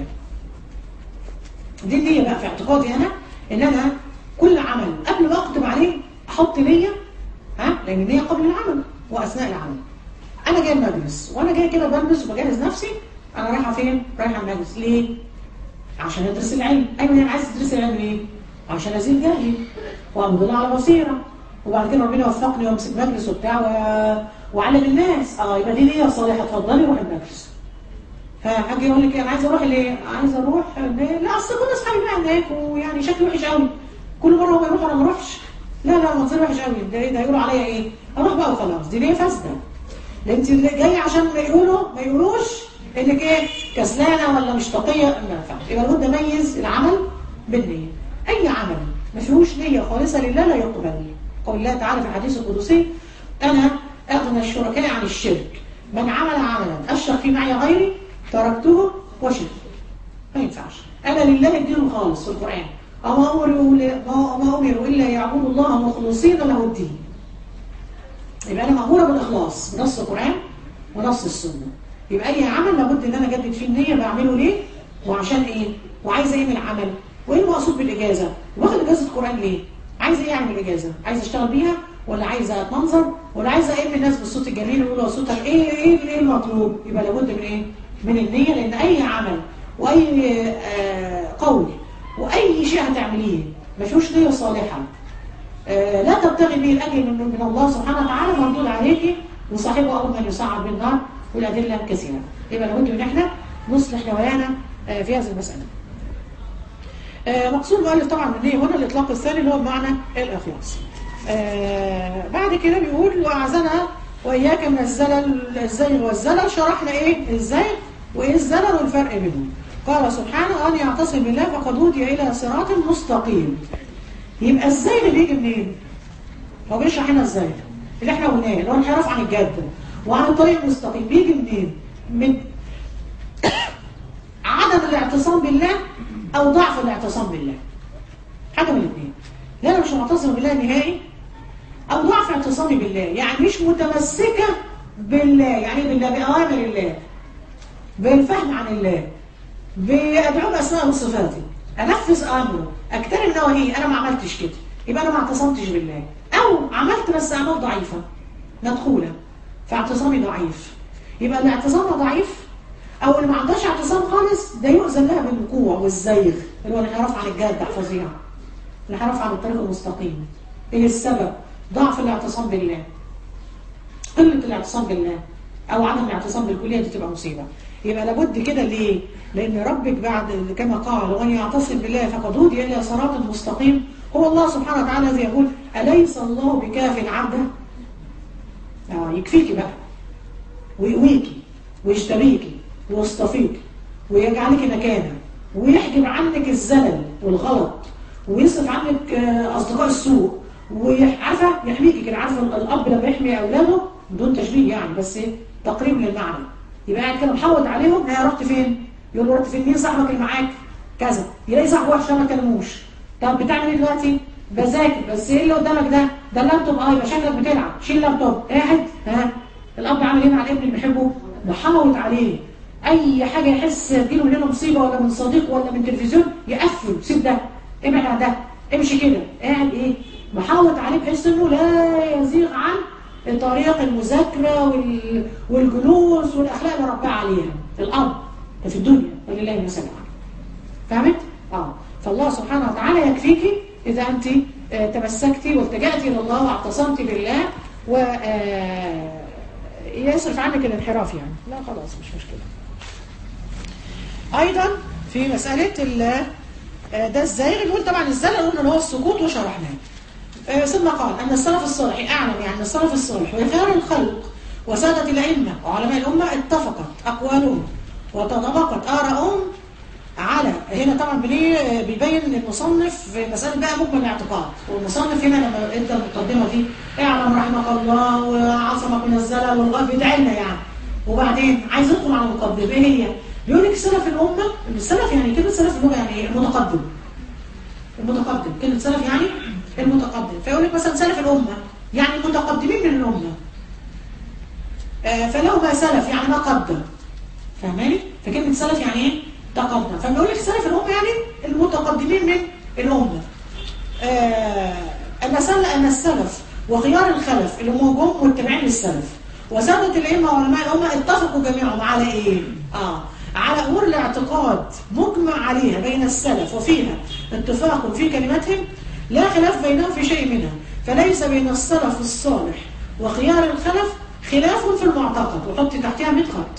دي النية بقى في اعتقادي انا ان انا كل عمل قبل ما اقدم عليه احط نية ها لان النية قبل العمل واثناء العمل انا جاي المجلس وانا جاي كده بلبس وبجهز نفسي انا رايحه فين رايحه المجلس ليه عشان ادرس العلم ايوه انا عايز ادرس العلم ليه عشان ازيد جهلي وامضي على بصيره وبعد كده ربنا يوفقني وامسك مجلس وبتاع و... واعلم الناس اه يبقى دي نيه صالحه اتفضلي روحي المجلس فحاجه يقول لك انا عايز اروح ليه عايز اروح ليه؟ لا اصل كل اصحابي بقى هناك ويعني شكلي وحش قوي كل مره هو يروح انا ما اروحش لا لا منظري وحش قوي ده ايه ده يقولوا عليا ايه اروح بقى وخلاص دي نيه فاسده ده انت جايه عشان ما يقولوا ما يقولوش انك ايه كسلانه ولا مش تقيه ما ينفعش يبقى لابد اميز العمل بالنيه اي عمل ما فيهوش نيه خالصه لله لا يقبل قول الله تعالى في الحديث القدسي انا اغنى الشركاء عن الشرك من عمل عملا اشرك فيه معي غيري تركته وشرك ما ينفعش انا لله الدين الخالص في القران وما امروا ما امروا الا يعبدوا الله مخلصين له الدين يبقى انا ماموره بالاخلاص بنص القران ونص السنه يبقى اي عمل لابد ان انا اجدد فيه النيه بعمله ليه وعشان ايه وعايزه ايه من العمل وايه المقصود بالاجازه واخد اجازه القران ليه عايزه ايه يعني من الاجازه عايزه اشتغل بيها ولا عايزه اتمنظر ولا عايزه ايه من الناس بالصوت الجميل ويقولوا صوتها ايه ايه ايه المطلوب يبقى لابد من ايه من النيه لان اي عمل واي آه قول واي شيء هتعمليه ما فيهوش نيه صالحه آه لا تبتغي به الاجر من, من الله سبحانه وتعالى مردود عليك وصاحبه اول من يصعد بالنار والأدلة كثيرة يبقى لابد ان احنا نصلح نوايانا في هذه المسألة مقصود مؤلف طبعا النية هنا الإطلاق الثاني اللي هو بمعنى الإخلاص بعد كده بيقول وأعزنا وإياك من الزلل الزيغ والزلل شرحنا إيه الزيغ وإيه الزلل والفرق بينهم قال سبحانه أن يعتصم بالله فقد هدي إلى صراط مستقيم يبقى الزيغ اللي بيجي منين؟ هو بيشرح هنا الزيغ اللي احنا قلناه اللي هو انحراف عن الجاده وعن الطريق المستقيم بيجي منين من عدم الاعتصام بالله او ضعف الاعتصام بالله حاجه من الاثنين لا انا مش معتصم بالله نهائي او ضعف اعتصامي بالله يعني مش متمسكه بالله يعني بالله باوامر الله بالفهم عن الله بادعو باسماء وصفاته انفذ امره اكترم نواهيه انا ما عملتش كده يبقى انا ما اعتصمتش بالله او عملت بس اعمال ضعيفه مدخوله فاعتصامي ضعيف يبقى اللي اعتصامه ضعيف او اللي ما عندهاش اعتصام خالص ده يؤذن لها بالوقوع والزيغ اللي هو الانحراف عن الجاده فظيع الانحراف عن الطريق المستقيم ايه السبب ضعف الاعتصام بالله قله الاعتصام بالله او عدم الاعتصام بالكليه دي تبقى مصيبه يبقى لابد كده ليه لان ربك بعد كما قال ومن يعتصم بالله فقد هدي الى صراط مستقيم هو الله سبحانه وتعالى الذي يقول اليس الله بكاف عبده اه يكفيكي بقى ويقويكي ويجتبيكي ويصطفيكي ويجعلك مكانه ويحجب عنك الزلل والغلط ويصرف عنك آه، اصدقاء السوء وعارفه يحميكي كده عارفه الاب لما يحمي اولاده بدون تشبيه يعني بس إيه؟ تقريب للمعنى يبقى قاعد كده محوط عليهم ها رحت فين؟ يقول له رحت فين؟ مين صاحبك اللي معاك؟ كذا يلاقي صاحبه وحش ما كلموش طب بتعمل ايه دلوقتي؟ بذاكر بس ايه اللي قدامك ده؟ ده اللابتوب اه يبقى شكلك بتلعب شيل اللابتوب قاعد ها الاب عامل ايه مع الابن اللي بيحبه؟ محوط عليه اي حاجه يحس تجيله مننا مصيبه ولا من صديق ولا من تلفزيون يقفل سيب ده ابعد عن ده امشي كده قاعد ايه؟ محوط عليه بحيث انه لا يزيغ عن طريق المذاكره وال... والجلوس والاخلاق اللي رباه عليها الاب ده في الدنيا ولله المثل الاعلى فهمت؟ اه فالله سبحانه وتعالى يكفيكي اذا انت آه، تمسكتي والتجأتي الى الله واعتصمتي بالله و آه، يصرف عنك الانحراف يعني لا خلاص مش مشكله ايضا في مساله ال- آه، ده الزايغ نقول طبعا الزلل قلنا ان هو السقوط وشرحناه آه، ثم قال ان السلف الصالح اعلم يعني السلف الصالح وخيار الخلق وسادة الأئمة وعلماء الأمة اتفقت أقوالهم وتطابقت آراءهم على هنا طبعا بليه بيبين المصنف في مسألة بقى مجمل الاعتقاد والمصنف هنا لما ادى المقدمة دي اعلم رحمك الله وعصمك من الزلل والغيب بيدعي لنا يعني وبعدين عايز يدخل على المقدمة ايه هي؟ بيقول لك سلف الأمة السلف يعني كلمة سلف اللغة يعني ايه؟ المتقدم المتقدم كلمة سلف يعني المتقدم فيقول لك مثلا سلف الأمة يعني المتقدمين من الأمة آه، فلو ما سلف يعني ما قدم فاهماني؟ فكلمة سلف يعني ايه؟ تقدم فبيقول لك سلف الأمة يعني المتقدمين من الأمة آه، أن سل- أن السلف وخيار الخلف اللي هم جم متبعين للسلف وسادة الأئمة وعلماء الأمة اتفقوا جميعهم على إيه؟ آه على أمور الاعتقاد مجمع عليها بين السلف وفيها اتفاق في كلمتهم لا خلاف بينهم في شيء منها فليس بين السلف الصالح وخيار الخلف خلاف في المعتقد وحط تحتها 100 خط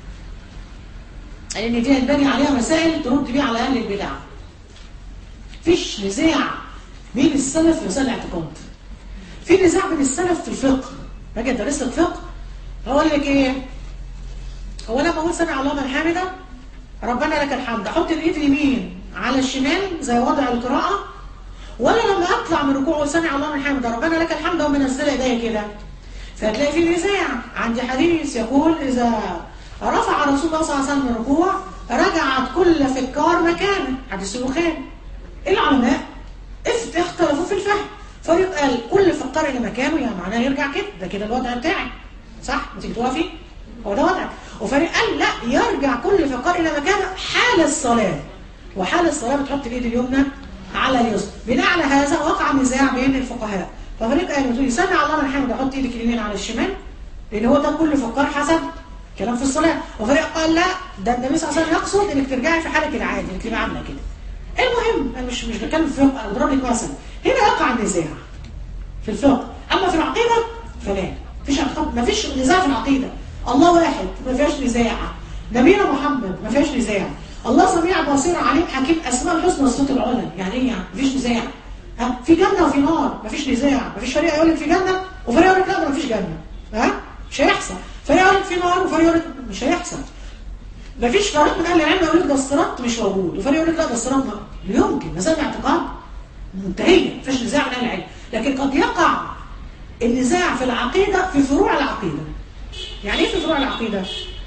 لأن دي هتبني عليها مسائل ترد بيها على أهل البدع فيش نزاع بين السلف في مسائل الاعتقاد في نزاع بين السلف في الفقه باجي ادرس لك فقه هقول لك ايه هو لما اقول سمع الله من حمده ربنا لك الحمد احط الايد اليمين على الشمال زي وضع القراءه ولا لما اطلع من ركوع وسمع الله من حمده ربنا لك الحمد ومنزل ايديا كده فهتلاقي في نزاع عندي حديث يقول اذا رفع رسول الله صلى الله عليه وسلم من الركوع رجعت كل فكار مكانه حديث البخاري العلماء اف- اختلفوا في الفهم فريق قال كل فقار الى مكانه يعني معناه يرجع كده ده كده الوضع بتاعي صح ما تيجي تقفي هو ده وضعك وفريق قال لا يرجع كل فقار الى مكانه حال الصلاه وحال الصلاه بتحط الايد اليمنى على اليسرى بناء على هذا وقع نزاع بين الفقهاء ففريق قال تقولي سمع الله من حمده حط ايدك اليمين على الشمال لان هو ده كل فقار حسب كلام في الصلاه وفريق قال لا ده النبي صلى الله عليه وسلم يقصد انك ترجعي في حالك العادي انك تبقى عامله كده المهم انا مش مش بتكلم في الفقه انا بضرب لك مثلا هنا يقع النزاع في الفقه اما في العقيده فلا مفيش اعتقاد مفيش نزاع في العقيده الله واحد ما فيهاش نزاع نبينا محمد ما فيهاش نزاع الله سميع بصير عليم حكيم اسماء الحسنى والصوت العلى يعني ايه يعني مفيش نزاع ها في جنه وفي نار مفيش نزاع مفيش فريق يقول لك في جنه وفريق يقول لك لا ده مفيش جنه ها مش هيحصل فريق يقول لك في نار وفريق يقول لك مش هيحصل مفيش فريق من اهل العلم يقول لك ده الصراط مش موجود وفريق يقول لك لا ده الصراط موجود. لا يمكن مسائل اعتقاد منتهيه مفيش نزاع من اهل العلم لكن قد يقع النزاع في العقيده في فروع العقيده يعني ايه في فروع العقيده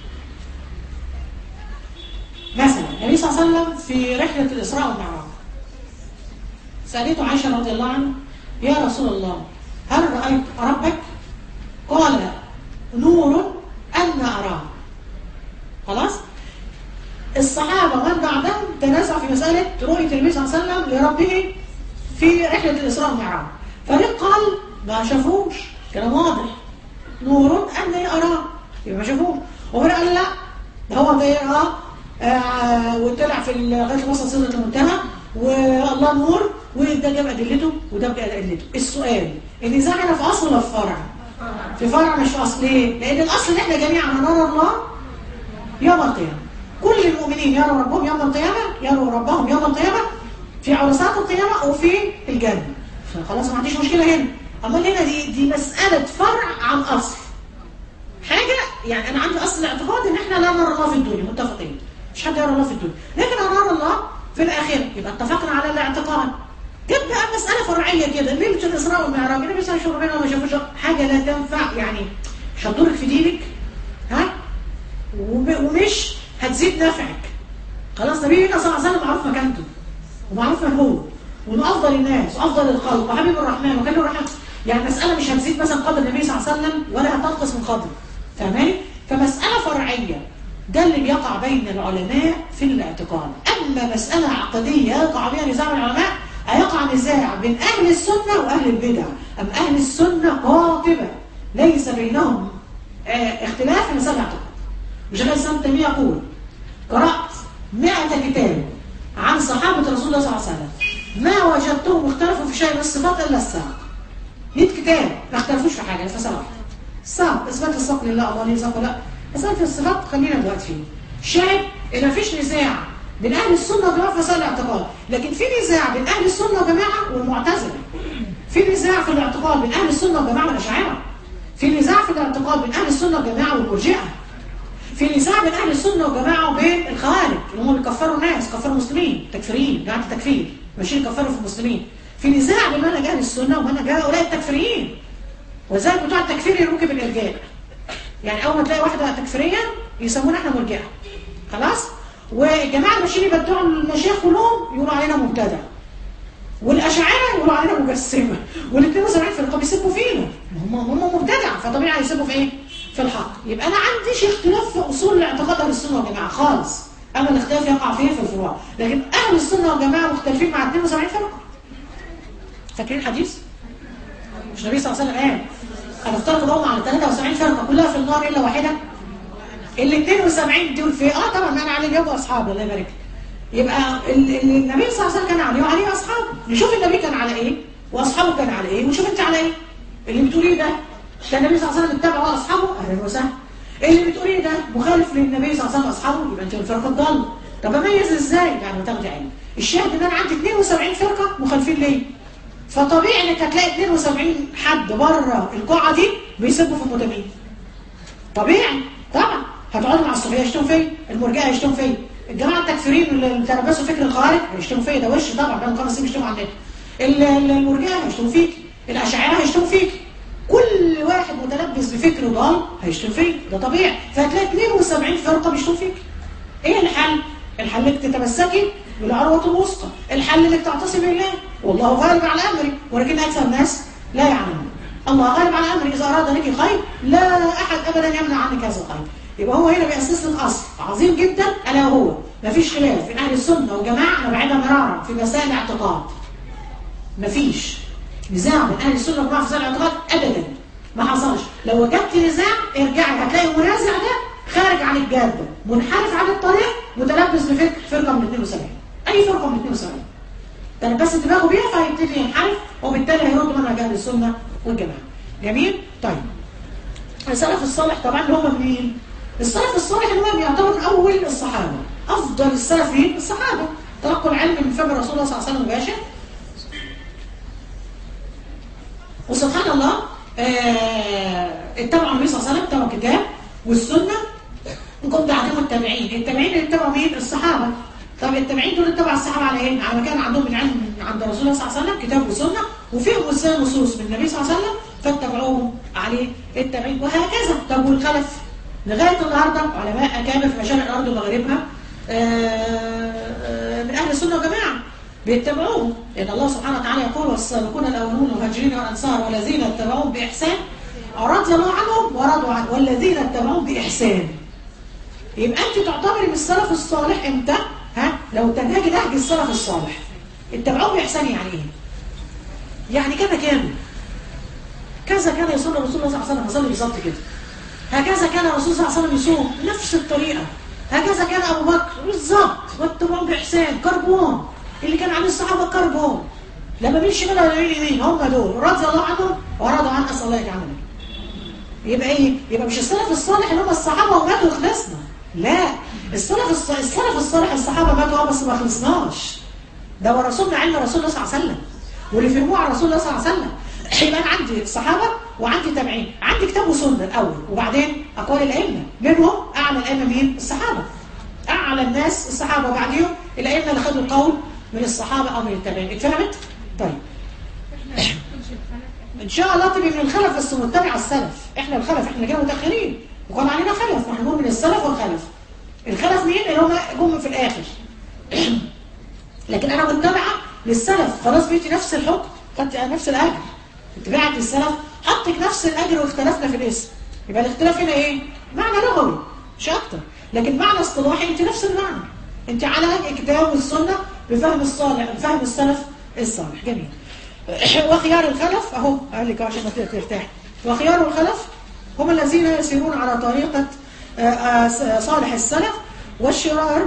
مثلا النبي صلى الله عليه وسلم في رحله الاسراء والمعراج سالته عائشه رضي الله عنها يا رسول الله هل رايت ربك قال نور أنا أراه خلاص الصحابة من بعدهم تنازعوا في مسألة رؤية النبي صلى الله عليه وسلم لربه في رحلة الإسراء والمعراج فريق قال ما شافوش كلام واضح نور أني أراه يبقى ما شافوش وفريق قال لا ده هو ده اه آه، وطلع في ال- لغايه ما وصل سدره المنتهى والله نور وده جاب ادلته وده جاب ادلته السؤال النزاع هنا في اصل ولا في فرع؟ في فرع مش في اصل ليه؟ لان الاصل ان احنا جميعا نرى الله يوم القيامه كل المؤمنين يروا ربهم يوم القيامه يروا ربهم يوم القيامه في عرسات القيامه وفي الجنه خلاص ما عنديش مشكله هنا امال هنا دي دي مساله فرع عن اصل حاجة يعني أنا عندي أصل الاعتقاد إن إحنا لا نرى الله في الدنيا متفقين مش حد يرى الله في الدنيا لكن هنرى الله في الآخرة يبقى اتفقنا على الاعتقاد جت بقى مسألة فرعية كده ليلة الإسراء والمعراج النبي صلى الله عليه وسلم ما شافوش حاجة لا تنفع يعني مش هتضرك في دينك ها وب- ومش هتزيد نفعك خلاص نبينا صلى الله عليه وسلم معروف مكانته ومعروف من هو ومن افضل الناس وافضل الخلق وحبيب الرحمن وكان الرحمن يعني مساله مش هتزيد مثلا قدر النبي صلى الله عليه وسلم ولا هتنقص من قدره فاهماني فمساله فرعيه ده اللي بيقع بين العلماء في الاعتقاد اما مساله عقديه يقع بها نزاع العلماء هيقع نزاع بين اهل السنه واهل البدع ام اهل السنه قاطبه ليس بينهم آه، اختلاف في مساله الاعتقاد وشيخ الاسلام تيميه يقول قرات 100 كتاب عن صحابه رسول الله صلى الله عليه وسلم ما وجدتهم اختلفوا في شيء من الصفات الا الساق 100 كتاب ما اختلفوش في حاجه في صلاه الساق اثبات الساق لله الله ليه ساق لا اثبات الصفات خلينا دلوقتي فيه شاهد ان مفيش نزاع بين اهل السنه والجماعه في مسائل الاعتقاد لكن في نزاع بين اهل السنه والجماعه والمعتزله في نزاع في الاعتقاد بين اهل السنه والجماعه والاشاعره في نزاع في الاعتقاد بين اهل السنه والجماعه والمرجئه في نزاع بين اهل السنه والجماعه وبين الخوارج اللي هم بيكفروا الناس كفروا المسلمين تكفيريين جماعه التكفير ماشيين يكفروا في المسلمين في نزاع بين منهج اهل السنه ومنهج هؤلاء التكفيريين وذلك بتوع التكفير يرموك بالارجاء يعني اول ما تلاقي واحده تكفيريه يسمونا احنا مرجئه خلاص والجماعه الماشيين يبدعوا المشايخ كلهم يقولوا علينا مبتدع والاشاعره يقولوا علينا مجسمه والاثنين وسبعين فرقه بيسبوا فينا هم هم مبتدع فطبيعي يسبوا في ايه؟ في الحق يبقى انا عنديش اختلاف في اصول الاعتقاد اهل السنه والجماعه خالص اما الاختلاف يقع فيه في الفروع لكن اهل السنه والجماعه مختلفين مع 72 فرقه فاكرين الحديث؟ مش النبي صلى الله عليه وسلم قال انا اخترت الامه على 73 فرقه كلها في النار الا واحده ال 72 دول في اه طبعا انا علي اليوم واصحابي الله يبارك لك. يبقى ال- ال- النبي صلى الله عليه وسلم كان عليه وعليه اصحابه نشوف النبي كان على ايه واصحابه كان على ايه ونشوف انت على ايه اللي بتقوليه ده ده النبي صلى الله عليه وسلم اتبعه اصحابه اهلا وسهلا اللي بتقوليه ده مخالف للنبي صلى الله عليه وسلم واصحابه يبقى انت الفرقه الضاله طب اميز ازاي يعني ما تاخدي علم الشاهد ان انا عندي 72 فرقه مخالفين ليا فطبيعي انك هتلاقي 72 حد بره القاعه دي بيسبوا في المتابعين طبيعي طبعا هتقعدوا مع الصوفيه يشتموا فيا المرجئه يشتموا فيا الجماعه التكفيرين اللي تلبسوا فكر الخوارج هيشتموا فيا ده وش طبعا بقى خمس سنين بيشتموا على النت ال- ال- المرجئه هيشتموا فيك الاشاعره هيشتموا فيك كل واحد متلبس بفكر ضال هيشتم فيك ده طبيعي فهتلاقي 72 فرقه بيشتموا فيك ايه الحل؟ الحل انك تتمسكي بالعروة الوسطى، الحل انك تعتصمي بالله، والله غالب على امره، ولكن اكثر الناس لا يعلمون. الله غالب على امره اذا اراد لك خير لا احد ابدا يمنع عنك هذا الخير. يبقى هو هنا بيأسس لك اصل عظيم جدا الا وهو مفيش خلاف بين اهل السنه والجماعه انا بعيدها مرارا في مسائل الاعتقاد. مفيش نزاع بين اهل السنه والجماعه في مسائل الاعتقاد ابدا ما حصلش لو وجدت نزاع ارجعي هتلاقي المنازع ده خارج عن الجاده منحرف عن الطريق متلبس بفكر فرقه من 72 اي فرقه من 72 تلبست دماغه بيها فهيبتدي ينحرف وبالتالي هيرد منهج اهل السنه والجماعه جميل طيب السلف الصالح طبعا اللي هم مين السلف الصالح اللي هو بيعتبر من اول الصحابه افضل السلفين الصحابه تلقوا العلم من فم رسول الله صلى الله عليه وسلم مباشر وسبحان الله آه، اتبعوا النبي صلى الله عليه وسلم اتبعوا الكتاب والسنه وكنت بعدهم التابعين التابعين اللي اتبعوا مين الصحابه طب التابعين دول اتبعوا الصحابه على ايه على كان عندهم العلم عند رسول الله صلى الله عليه وسلم كتاب وسنه وفيهم وسائل نصوص من النبي صلى الله عليه وسلم فاتبعوهم عليه التابعين وهكذا طب والخلف لغايه النهارده علماء اكابر في مشارق الارض ومغاربها آه، آه، من اهل السنه والجماعه بيتبعوه لان الله سبحانه وتعالى يقول والسابقون الاولون المهاجرين والانصار والذين اتبعوهم باحسان رضي الله عنهم ورضوا عنه والذين اتبعوهم باحسان يبقى انت تعتبري من السلف الصالح امتى ها لو تنهجي نهج السلف الصالح اتبعوه باحسان يعني ايه يعني كما كانوا كذا كان يصلي رسول الله صلى الله عليه وسلم يصلي بالظبط كده هكذا كان الرسول صلى الله عليه وسلم يصوم نفس الطريقه هكذا كان ابو بكر بالظبط والتبعون باحسان كربون اللي كان عليه الصحابه كربون لما مين شمال ولا مين يمين هم دول رضي الله عنهم ورضوا عن اسال الله يجعلنا يبقى ايه يبقى مش السلف الصالح اللي هم الصحابه وماتوا وخلصنا لا السلف الص... السلف الصالح الصحابه ماتوا اه بس ما خلصناش ده هو رسولنا علم رسول الله صلى الله عليه وسلم واللي فهموه عن رسول الله صلى الله عليه وسلم يبقى انا عندي الصحابه وعندي تابعين عندي كتاب وسنه الاول وبعدين اقوال الائمه منهم اعلى الائمه مين الصحابه اعلى الناس الصحابه وبعديهم الائمه اللي خدوا القول من الصحابه او من التابعين اتفهمت طيب ان شاء الله تبقي من الخلف بس متبع السلف احنا الخلف احنا جاي متاخرين وكان علينا خلف احنا من السلف والخلف الخلف مين اللي هم جم في الاخر لكن انا متبعه للسلف خلاص بيتي نفس الحكم خدت نفس الاجر اتبعت السلف حطك نفس الاجر واختلفنا في الاسم يبقى الاختلاف هنا ايه معنى لغوي مش اكتر لكن معنى اصطلاحي انت نفس المعنى انت على الكتاب والسنه بفهم الصالح بفهم السلف الصالح جميل وخيار الخلف اهو قال لك عشان ما ترتاح وخيار الخلف هم الذين يسيرون على طريقه صالح السلف والشرار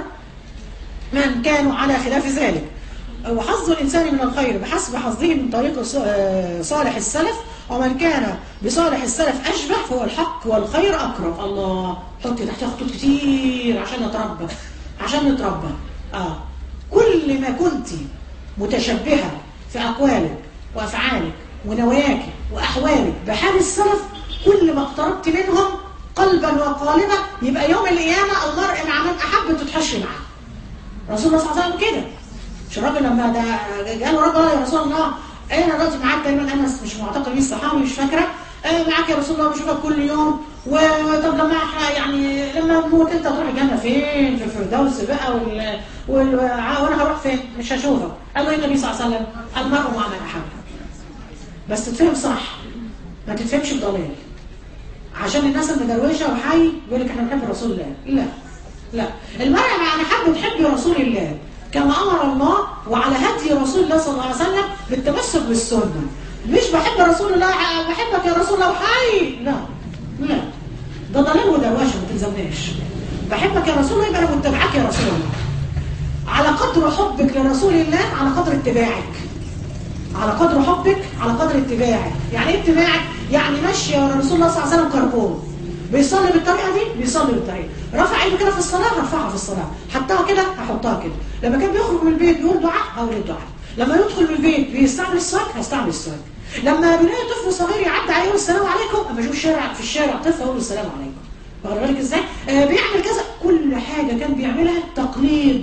من كانوا على خلاف ذلك وحظ الإنسان من الخير بحسب حظه من طريق صالح السلف ومن كان بصالح السلف أشبه فهو الحق والخير أقرب الله حطي تحتها خطوط كتير عشان نتربى عشان نتربى آه. كل ما كنت متشبهة في أقوالك وأفعالك ونواياك وأحوالك بحال السلف كل ما اقتربت منهم قلبا وقالبا يبقى يوم القيامة المرء مع من أحب تتحشي معاه رسول الله صلى الله عليه وسلم كده مش الراجل لما ده قال رب الله يا رسول الله انا دلوقتي معاك تقريبا انس مش معتقد مين الصحابي مش فاكره آه معاك يا رسول الله بشوفك كل يوم وطب لما يعني لما نموت انت تروح الجنه فين في الفردوس بقى وال... وال... وانا هروح فين مش هشوفك قال له النبي صلى الله عليه وسلم المرء مع من احب بس تتفهم صح ما تتفهمش بضلال عشان الناس المدروشه وحي يقول لك احنا بنحب رسول الله لا لا المرأة مع محبة تحب رسول الله كما أمر الله وعلى هدي رسول الله صلى الله عليه وسلم بالتمسك بالسنة مش بحب رسول الله بحبك يا رسول الله وحي لا لا ده ضلال ودروشه ما تلزمناش بحبك يا رسول الله يبقى انا متبعك يا رسول الله على قدر حبك لرسول الله على قدر اتباعك على قدر حبك على قدر اتباعك يعني ايه اتباعك يعني ماشيه ورا رسول الله صلى الله عليه وسلم كربون بيصلي بالطريقه دي بيصلي بالطريقه رفع ايده كده في الصلاه هرفعها في الصلاه حطها كده هحطها كده لما كان بيخرج من البيت بيقول دعاء هقول الدعاء لما يدخل من البيت بيستعمل السواك هستعمل السواك لما بيلاقي طفل صغير يعدي عليه السلام عليكم اما اشوف شارع في الشارع طفل اقول له السلام عليكم واخد بالك ازاي آه بيعمل كذا كل حاجه كان بيعملها تقليد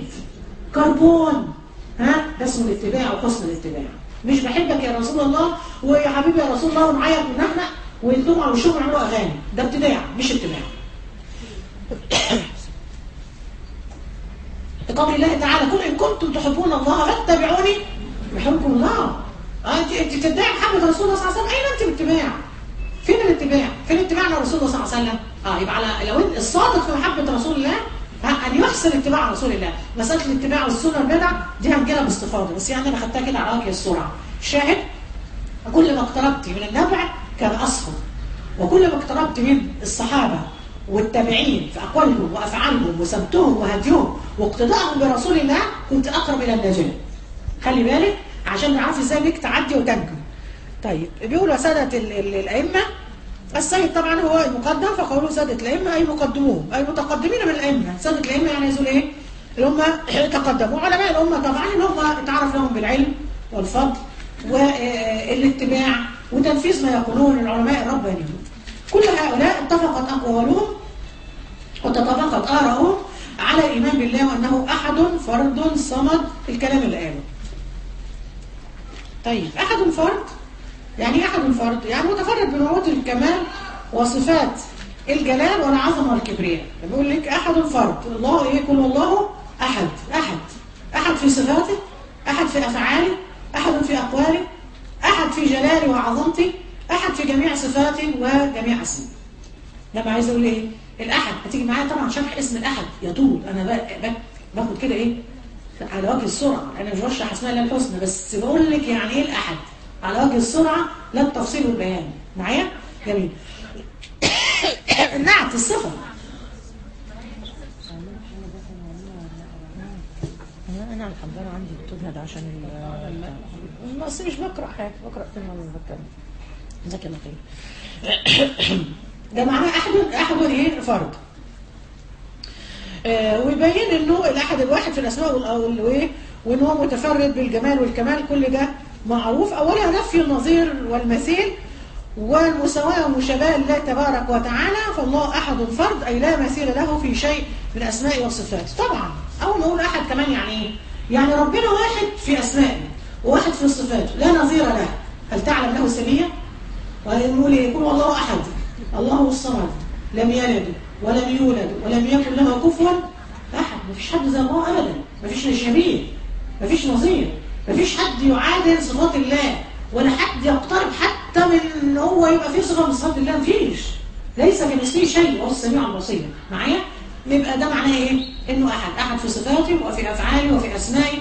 كربون ها ده اسمه الاتباع وحسن الاتباع مش بحبك يا رسول الله ويا حبيبي يا رسول الله ونعيط ونحنق ويدوم على وشهم يعملوا اغاني ده ابتداع مش اتباع لقول الله تعالى قل ان كنتم تحبون الله فاتبعوني يحبكم الله اه انت انت تدعي محبه رسول الله صلى الله عليه وسلم اين انت الاتباع فين الاتباع فين اتباعنا رسول الله صلى الله عليه وسلم اه يبقى على لو انت الصادق في محبه رسول الله ها ان يحسن اتباع رسول الله مساله الاتباع والسنه والبدع دي هنجيلها باستفاضه بس يعني انا خدتها كده على وجه السرعه شاهد كل ما اقتربت من النبع كان اصفر وكل ما اقتربت من الصحابه والتابعين في اقوالهم وافعالهم وسمتهم وهديهم واقتدائهم برسول الله كنت اقرب الى النجاه خلي بالك عشان نعرف ازاي بيك تعدي وتنجو طيب بيقولوا سادة ال ال الأئمة السيد طبعا هو المقدم فقولوا سادة الأئمة أي مقدمون أي متقدمين من الأئمة سادة الأئمة يعني يقول إيه اللي هم تقدموا علماء الأمة طبعا اللي هم اتعرف لهم بالعلم والفضل والاتباع وتنفيذ ما يقولون العلماء الربانيون كل هؤلاء اتفقت أقوالهم وتطابقت آراءهم على الإيمان بالله وأنه أحد فرد صمد الكلام اللي قاله طيب أحد فرد يعني ايه أحد فرد يعني متفرد بنعوت الكمال وصفات الجلال والعظمة والكبرياء بيقول لك أحد فرد الله إيه كل الله أحد أحد أحد في صفاته أحد في أفعاله أحد في أقواله أحد في جلاله وعظمته أحد في جميع صفاته وجميع اسمه لما عايز أقول إيه الأحد هتيجي معايا طبعا شرح اسم الأحد يطول أنا باخد كده إيه على وجه السرعة أنا مش بشرح أسماء الله الحسنى بس بقول لك يعني إيه الأحد على وجه السرعة لا التفصيل والبيان معايا جميل النعت الصفة انا الحمد لله عندي الكتب هذا عشان ال- بس مش بقرا حاجه بقرا فيلم ولا بتكلم جزاك الله خير ده معناه احد احد ايه فرد آه، ويبين انه الاحد الواحد في الاسماء وال- وال- وايه وان هو متفرد بالجمال والكمال كل ده معروف اولا نفي النظير والمثيل والمساواة والمشابهة لله تبارك وتعالى فالله أحد فرد أي لا مثيل له في شيء من الأسماء والصفات طبعا أول ما أقول أحد كمان يعني إيه؟ يعني ربنا واحد في أسمائه وواحد في صفاته لا نظير له هل تعلم له سمية؟ ونقول إيه؟ يقول الله أحد الله الصمد لم يلد ولم يولد ولم يكن له كفوا أحد مفيش حد زي الله أبدا مفيش شبيه مفيش نظير مفيش حد يعادل صفات الله ولا حد يقترب حتى من ان هو يبقى فيه صفه من صفات الله مفيش ليس في مثله شيء وهو السميع البصير معايا يبقى ده معناه ايه انه احد احد في صفاته وفي افعاله وفي اسمائه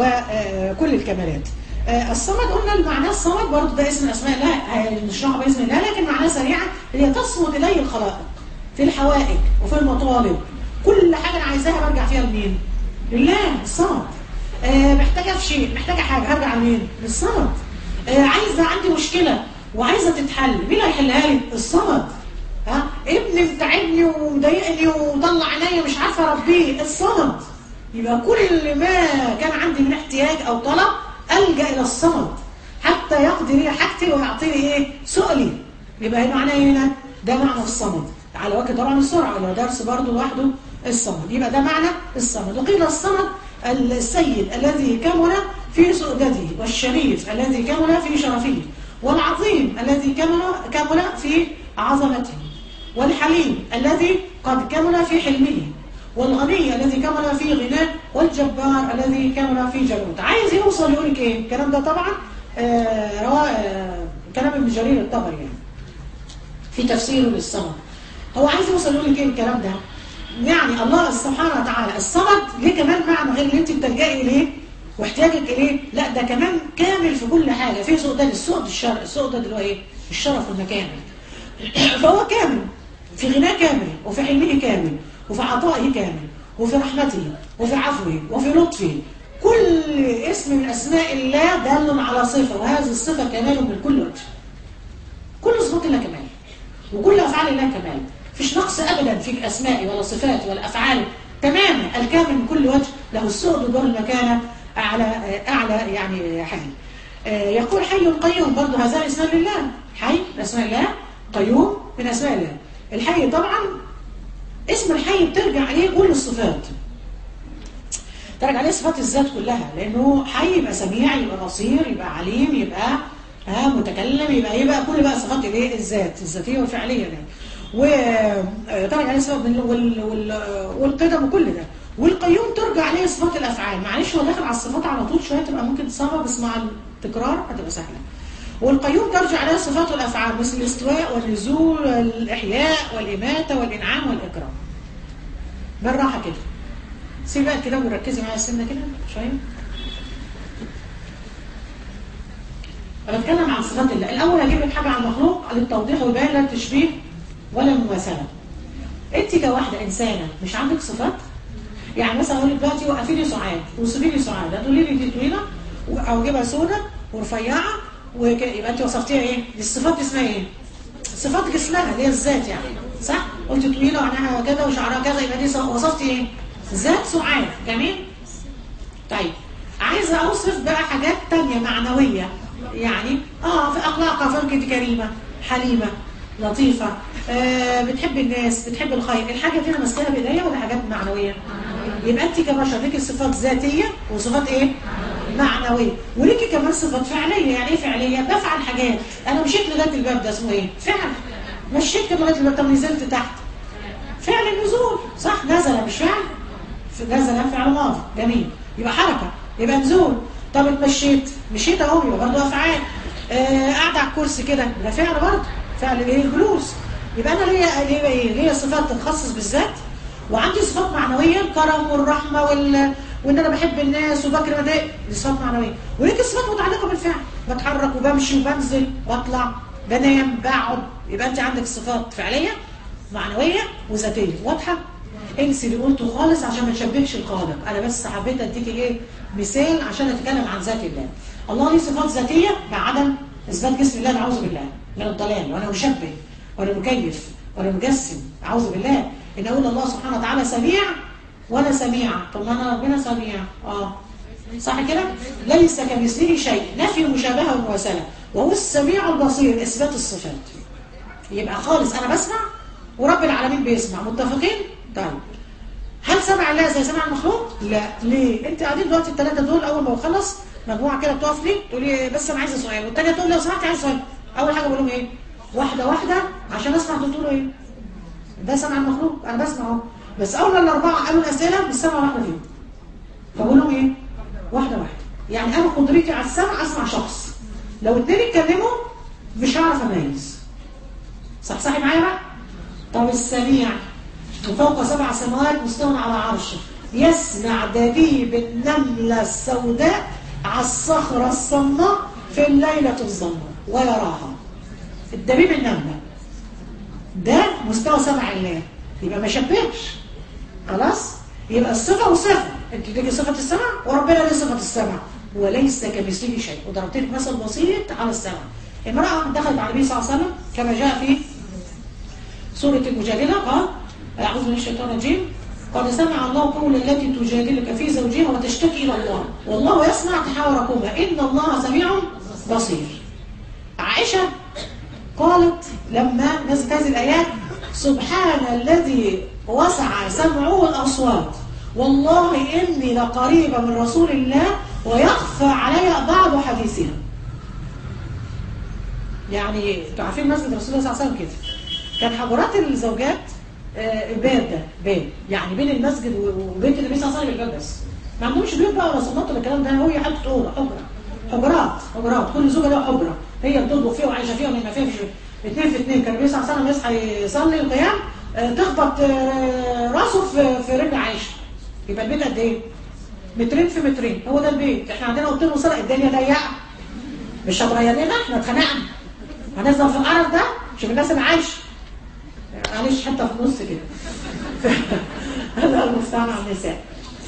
وكل الكمالات آه، الصمد قلنا المعنى الصمد برضه ده اسم اسماء الله نشرحه باسم الله لكن معناه سريعا هي تصمد اليه الخلائق في الحوائج وفي المطالب كل حاجه انا عايزاها برجع فيها لمين؟ لله الصمد آه، محتاجه في شيء محتاجه حاجه هرجع لمين؟ للصمد آه، عايزه عندي مشكله وعايزه تتحل مين اللي هيحلها لي؟ الصمد ها ابني متعبني ومضايقني وطلع عينيا مش عارفه اربيه الصمد يبقى كل ما كان عندي من احتياج او طلب الجا الى الصمد حتى يقضي لي حاجتي ويعطيني ايه سؤلي يبقى هنا معناه ايه هنا ده معنى الصمد على وجه طبعا السرعه اللي هو درس برضه لوحده الصمد يبقى ده معنى الصمد وقيل الصمد السيد الذي كمل في سؤدته والشريف الذي كمل في شرفه والعظيم الذي كمل كمل في عظمته والحليم الذي قد كمل في حلمه والغني الذي كمل في غناه والجبار الذي كمل في جبروته عايز يوصل يقول لك ايه الكلام ده طبعا آه رواه آه كلام ابن جرير الطبري يعني في تفسيره للصمد هو عايز يوصل يقول لك ايه الكلام ده يعني الله سبحانه وتعالى الصمد ليه كمان معنى غير اللي انت بتلجئي اليه واحتياجك اليه لا ده كمان كامل في كل حاجه في سؤدد السؤد الشرع السؤدد اللي هو ايه الشرف والمكانه فهو كامل في غناه كامل وفي حلمه كامل وفي عطائه كامل وفي رحمته وفي عفوه وفي لطفه كل اسم من اسماء الله دال على صفه وهذه الصفه كمال من كل وجه كل صفات الله كمال وكل افعال الله كمال مفيش نقص ابدا في اسمائه ولا صفاته ولا افعاله تماما الكامل من كل وجه له السؤد والمكانه اعلى اعلى يعني حي يقول حي قيوم برضه هذا اسم لله حي من اسماء الله قيوم من اسماء الله الحي طبعا اسم الحي بترجع عليه كل الصفات ترجع عليه صفات الذات كلها لانه حي يبقى سميع يبقى بصير يبقى عليم يبقى ها متكلم يبقى يبقى كل بقى صفات الايه الذات الذاتيه والفعليه يعني وترجع عليه صفات وال... وال... والقدم وكل ده والقيوم ترجع عليه صفات الافعال معلش هو داخل على الصفات على طول شويه تبقى ممكن تصعبه بس مع التكرار هتبقى سهله والقيوم ترجع عليه صفات الافعال مثل الاستواء والنزول والاحياء والاماته والانعام والاكرام بالراحه كده سيبي بقى كده وركزي معايا السنه كده شويه انا بتكلم عن صفات الله الاول هجيب لك حاجه عن المخلوق للتوضيح والبيان لا التشبيه ولا المماثله انت كواحده انسانه مش عندك صفات يعني مثلا اقول لك دلوقتي وقفي لي سعاد وصفي لي سعاد هتقولي لي دي طويله او جيبها سودة ورفيعه ويبقى انت وصفتيها ايه؟ دي الصفات دي اسمها ايه؟ صفات جسمها اللي هي الذات يعني صح؟ قلت طويله وعينها كذا وشعرها كذا يبقى دي وصفتي ايه؟ ذات سعاد جميل؟ طيب عايزه اوصف بقى حاجات تانية معنويه يعني اه في اخلاقها فممكن دي كريمه حليمه لطيفه آه بتحب الناس بتحب الخير الحاجه دي انا ماسكاها بايديا ولا حاجات معنويه يبقى انت كبشر ليكي صفات ذاتيه وصفات ايه معنويه وليكي كمان صفات فعليه يعني ايه فعليه بفعل حاجات انا مشيت لغايه الباب ده اسمه ايه فعل مشيت كده لغايه الباب طب نزلت تحت فعل النزول صح نزل مش فعل نزل فعل ماضي جميل يبقى حركه يبقى نزول طب اتمشيت مشيت اهو يبقى برضه افعال آه قاعده على الكرسي كده ده فعل برضه فعل ايه الجلوس يبقى انا ليا ليا ايه ليا صفات تتخصص بالذات وعندي صفات معنويه الكرم والرحمه وال وان انا بحب الناس وبكرم ده دي صفات معنويه وليك صفات متعلقه بالفعل بتحرك وبمشي وبنزل واطلع بنام بقعد يبقى انت عندك صفات فعليه معنويه وذاتيه واضحه انسي اللي قلته خالص عشان ما تشبهش الخالق انا بس حبيت اديكي ايه مثال عشان اتكلم عن ذات الله الله ليه صفات ذاتيه مع عدم اثبات جسم الله نعوذ بالله من الضلال وانا مشبه وانا مكيف وانا مجسم اعوذ بالله ان اقول الله سبحانه وتعالى سميع وانا سميع طب ما انا ربنا سميع اه صح كده ليس كمثله شيء نفي مشابهه ومماثله وهو السميع البصير اثبات الصفات يبقى خالص انا بسمع ورب العالمين بيسمع متفقين طيب هل سمع الله زي سمع المخلوق لا ليه انت قاعدين دلوقتي الثلاثه دول اول ما بخلص مجموعه كده بتقف لي تقول لي بس انا عايزه سؤال والثانيه تقول لي لو سمحت عايز سؤال اول حاجه بقول لهم ايه واحده واحده عشان اسمع انتوا بتقولوا ايه ده سمع المخلوق انا بسمع اهو بس اول ما الاربعه قالوا الاسئله مش سامع واحده فيهم فبقول لهم ايه واحده واحده يعني انا قدرتي على السمع اسمع شخص لو اتنين اتكلموا مش هعرف اميز صح صح معايا بقى طب السميع وفوق سبع سماوات مستوى على عرشه يسمع دبيب النملة السوداء على الصخرة الصماء في الليلة الظلماء ويراها الدبيب النملة ده مستوى سمع الله يبقى ما شبهش خلاص يبقى الصفة وصفة انت تيجي صفة السمع وربنا ليه صفة السمع وليس كمثله شيء وضربت لك مثل بسيط على السمع امرأة دخلت على النبي صلى الله عليه وسلم كما جاء في سورة المجادلة قال أعوذ من الشيطان الرجيم قد سمع الله قول التي تجادلك في زوجها وتشتكي إلى الله والله يسمع تحاوركما إن الله سميع بصير عائشة قالت لما نزلت هذه الآيات سبحان الذي وسع سمعه الأصوات والله إني لقريبة من رسول الله ويخفى علي بعض حديثها يعني انتوا عارفين مسجد رسول الله صلى الله عليه وسلم كده كان حجرات الزوجات آه، باب ده باب يعني بين المسجد وبيت النبي صلى الله عليه وسلم الباب بس ما عندهمش بيوت بقى ولا صالونات ولا الكلام ده هو حته اوضه حجره حجرات حجرات كل زوجه لها حجره هي بتطبخ فيها وعايشه فيها وما فيها في اثنين في اثنين كان النبي صلى الله عليه وسلم يصحى يصلي القيام آه، تخبط آه، راسه في في رجل عائشه يبقى البيت قد ايه؟ مترين في مترين هو ده البيت احنا عندنا اوضتين وصاله الدنيا ضيقه مش هتغير لنا احنا اتخنقنا هنفضل في القرف ده شوف الناس اللي عايشه معلش حتى في النص كده هذا المستعان على النساء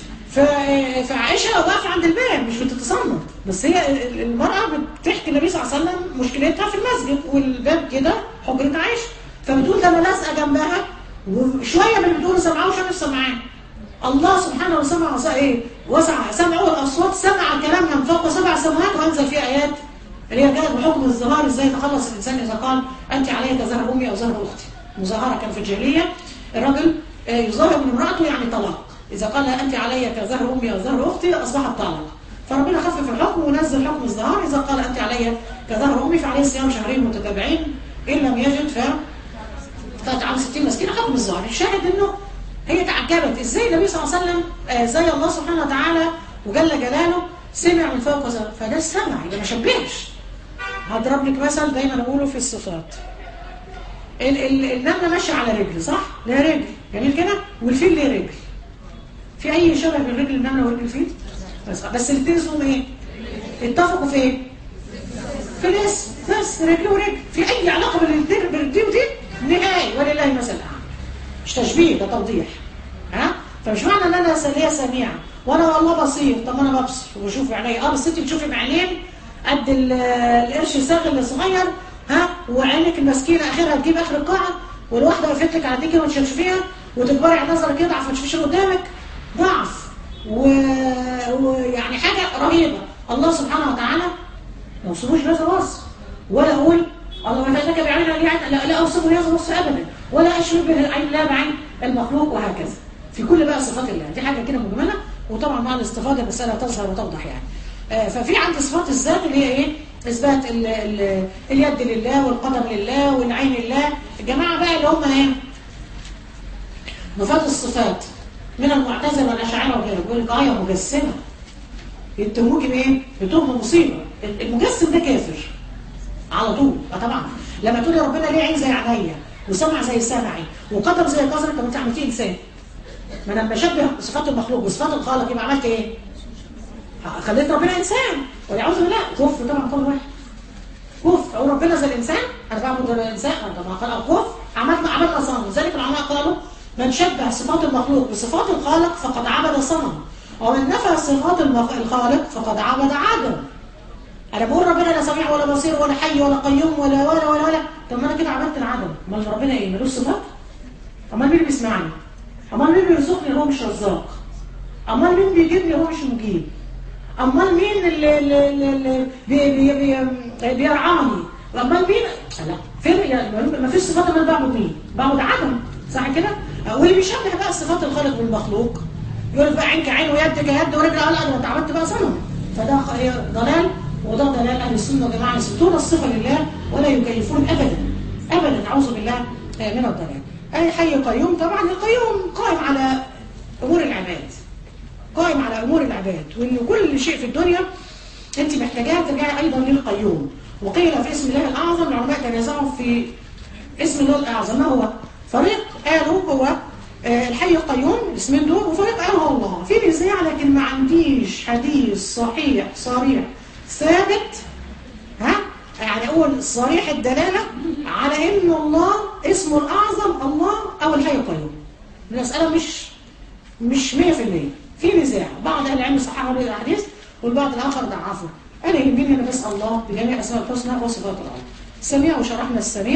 ف- فعائشة واقفة عند الباب مش بتتصنت بس هي ال- المرأة بتحكي النبي صلى الله عليه وسلم مشكلتها في المسجد والباب كده حجرة عائشة فبتقول ده انا لازقة جنبها وشوية من اللي بتقول سمعاه وشوية مش سمعاه الله سبحانه وسمع وسع ايه وسع سمعه الاصوات سمع كلام من فوق سبع سماوات وانزل فيه ايات اللي هي جاءت بحكم الظهار ازاي يتخلص الانسان اذا قال انت علي كزهر امي او زهر اختي مظاهره كان في الجاهليه الرجل آه، يظاهر من امراته يعني طلاق اذا قال لها انت علي كزهر امي او زهر اختي اصبحت طلاق فربنا خفف الحكم ونزل حكم الظهار اذا قال انت علي كزهر امي فعليه صيام شهرين متتابعين ان لم يجد ف فتعال 60 مسكينه حكم الظهر الشاهد انه هي تعجبت ازاي النبي صلى الله عليه وسلم آه، زي الله سبحانه وتعالى وجل جلاله سمع من فوق زهر فده السمع يبقى ما شبهش هضرب لك مثل دايما اقوله في الصفات ال- ال- النمله ماشيه على رجل صح؟ لها رجل جميل كده والفيل ليه رجل في اي شبه بين رجل النمله ورجل الفيل؟ بس بس الاثنين اسمهم ايه؟ اتفقوا في ايه؟ في الاسم بس رجل ورجل في اي علاقه بين الاثنين بين دي ودي؟ نهائي ولله مثل الاعلى مش تشبيه ده توضيح ها فمش معنى ان انا ليا سميع وانا والله بصير طب ما انا ببصر وبشوف بعيني اه بس انت بتشوفي بعينين قد ال- القرش الصاغر الصغير ها وعينك المسكينه اخرها تجيب اخر القاعه والواحده وقفت لك على دي كده وانت تشوفيها وتكبري على نظرك كده عشان ما تشوفيش اللي قدامك ضعف و- ويعني حاجه رهيبه الله سبحانه وتعالى ما وصلوش بهذا الوصف ولا اقول الله ما ذاك بعين لي عين لا, لا اوصفه بهذا الوصف ابدا ولا اشبه بالعين لا بعين المخلوق وهكذا في كل بقى صفات الله دي حاجه كده مجمله وطبعا مع الاستفاضه المساله تظهر وتوضح يعني آه، ففي عند صفات الذات اللي هي ايه اثبات ال ال اليد لله والقدم لله والعين لله الجماعه بقى اللي هم ايه نفاذ الصفات من المعتزله والاشاعره وغيره بيقول لك اه يا مجسمه يتهموكي بايه؟ بتهمه مصيبه المجسم ده كافر على طول اه طبعا لما تقول يا ربنا ليه عين زي عينيا وسمع زي سمعي وقدم زي قدرك طب انت عملتيه انسان ما انا لما اشبه صفات المخلوق بصفات الخالق يبقى عملت ايه؟ خليت ربنا انسان والعياذ بالله كفر طبعا كل واحد كفر او ربنا زي الانسان انا بعبد الانسان طب ما قال كفر عملنا عملنا صنم لذلك العلماء قالوا من شبه صفات المخلوق بصفات الخالق فقد عبد صنم ومن نفى صفات المخ- الخالق فقد عبد عدم انا بقول ربنا لا سميع ولا بصير ولا حي ولا قيوم ولا ولا ولا ولا طب ما انا كده عبدت العدم امال ربنا ايه ملوش صفات امال مين بيسمعني امال مين بيرزقني هو مش رزاق امال مين بيجيبني هو مش مجيب امال مين اللي, اللي, اللي, اللي بي بي بي بيرعاني امال مين لا فين يعني ما فيش صفات انا بعبد مين بعبد عدم صح كده واللي بيشبه بقى صفات الخالق بالمخلوق يقول لك بقى عينك عين ويدك يد ورجل قال انا انت عملت بقى صنم فده خ- ضلال وده ضلال اهل السنه والجماعه يثبتون الصفه لله ولا يكيفون ابدا ابدا اعوذ بالله آه، من الضلال اي حي قيوم طبعا القيوم قائم على امور العباد قائم على امور العباد وان كل شيء في الدنيا انت محتاجاها ترجعي ايضا للقيوم وقيل في اسم الله الاعظم العلماء تنازعوا في اسم الله الاعظم ما هو فريق قالوا هو آه، الحي القيوم الاسمين دول وفريق قالوا هو الله في نزاع لكن ما عنديش حديث صحيح صريح ثابت ها يعني اقول صريح الدلاله على ان الله اسمه الاعظم الله او الحي القيوم المساله مش مش 100% في نزاع بعض اهل العلم صححوا هذه الاحاديث والبعض الاخر ضعفوا انا يهمني انا بسال الله بجميع اسماء الحسنى وصفات العلى السميع وشرحنا السميع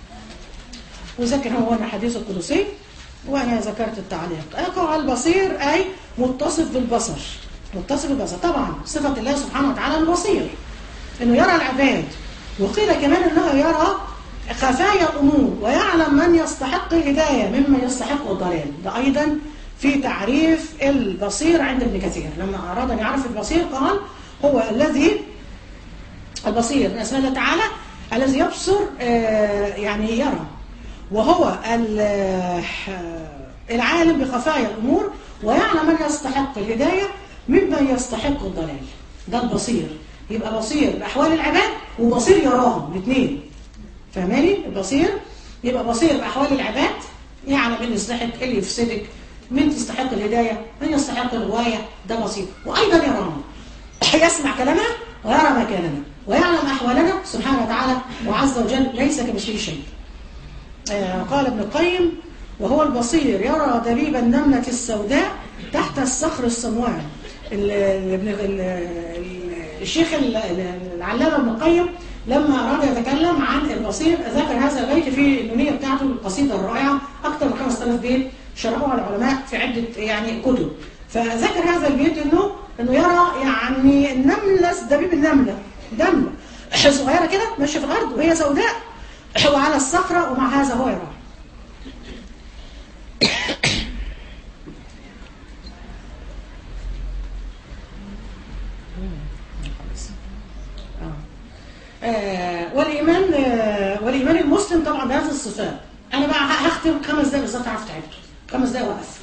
وذكر هو الحديث القدسي وانا ذكرت التعليق اقع البصير اي متصف بالبصر متصف بالبصر طبعا صفه الله سبحانه وتعالى البصير انه يرى العباد وقيل كمان انه يرى خفايا الامور ويعلم من يستحق الهدايه ممن يستحق الضلال ده ايضا في تعريف البصير عند ابن كثير لما اراد ان يعرف البصير قال هو الذي البصير من اسماء الله تعالى الذي يبصر آه، يعني يرى وهو ال- آه، العالم بخفايا الامور ويعلم من يستحق الهدايه ممن يستحق الضلال ده البصير يبقى بصير باحوال العباد وبصير يراهم الاثنين فاهماني البصير يبقى بصير باحوال العباد يعلم اللي يستحق اللي يفسدك من تستحق الهدايه من يستحق الغوايه ده بصير وايضا يراهم يسمع كلامنا ويرى مكاننا ويعلم احوالنا سبحانه وتعالى وعز وجل ليس كمثله شيء آه، قال ابن القيم وهو البصير يرى دبيب النملة السوداء تحت الصخر الصنوان ال- ال- ابن- ال- ال- الشيخ ال- ال- العلامة ابن القيم لما أراد يتكلم عن البصير ذكر هذا البيت في النونية بتاعته القصيدة الرائعة أكثر من 5000 بيت شرحوها العلماء في عدة يعني كتب فذكر هذا البيت انه انه يرى يعني النملة دبيب النملة نملة صغيرة كده ماشية في الأرض وهي سوداء وعلى الصخرة ومع هذا هو يرى آه، والإيمان آه، والإيمان المسلم طبعا بهذه الصفات أنا بقى هختم خمس دقايق بالظبط عرفت تعبت خمس دقايق وأقفل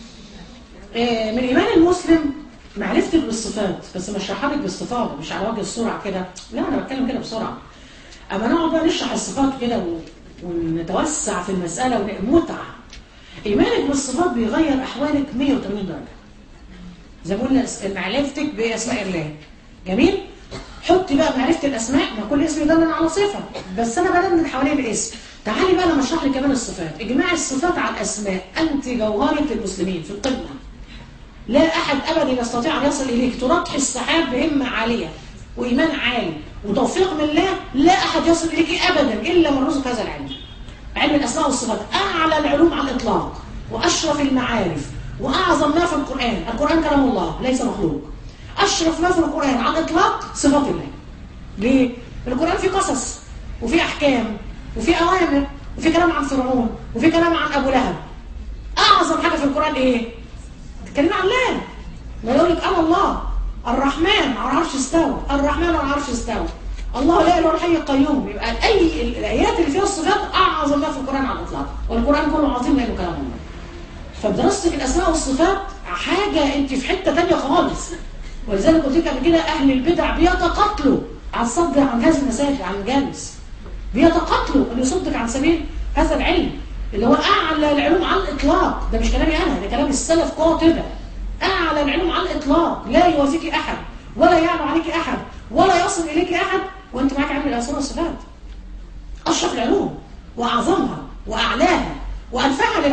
آه، من إيمان المسلم معرفتك بالصفات بس مش هشرحها لك باستفاضة مش على وجه السرعة كده لا أنا بتكلم كده بسرعة أما نقعد بقى نشرح الصفات كده و- ونتوسع في المسألة ونمتع إيمانك بالصفات بيغير أحوالك 180 درجة زي ما قلنا معرفتك بأسماء الله جميل حطي بقى معرفة الأسماء ما كل اسم يدل على صفة بس أنا بلد من حوالين الاسم تعالي بقى لما أشرح لك كمان الصفات إجماع الصفات على الأسماء أنت جوهرة المسلمين في القمة لا أحد أبدا يستطيع أن يصل إليك ترطح السحاب بهمة عالية وإيمان عالي وتوفيق من الله لا أحد يصل إليك أبدا إلا من رزق هذا العلم علم الأسماء والصفات أعلى العلوم على الإطلاق وأشرف المعارف وأعظم ما في القرآن القرآن كلام الله ليس مخلوق أشرف ما في القرآن على الإطلاق صفات الله ليه؟ القرآن فيه قصص وفيه أحكام وفيه أوامر وفيه كلام عن فرعون وفيه كلام عن أبو لهب أعظم حاجة في القرآن إيه؟ تتكلم عن الله ما يقول لك أنا الله الرحمن على العرش استوى الرحمن على العرش استوى الله لا اله الا الحي القيوم يبقى اي الايات اللي فيها الصفات اعظم ما في القران على الاطلاق والقران كله عظيم لانه كلام الله فدراستك الاسماء والصفات حاجه انت في حته ثانيه خالص ولذلك قلت لك قبل كده اهل البدع بيتقاتلوا عن صد عن هذه المساجد عن المجالس بيتقاتلوا ان يصدك عن سبيل هذا العلم اللي هو اعلى العلوم على الاطلاق ده مش كلامي انا ده كلام السلف قاطبه اعلى العلوم على الاطلاق لا يوافيك احد ولا يعلو عليك احد ولا يصل اليك احد وانت معك علم الاسماء والصفات اشرف العلوم واعظمها واعلاها وانفعها للعبد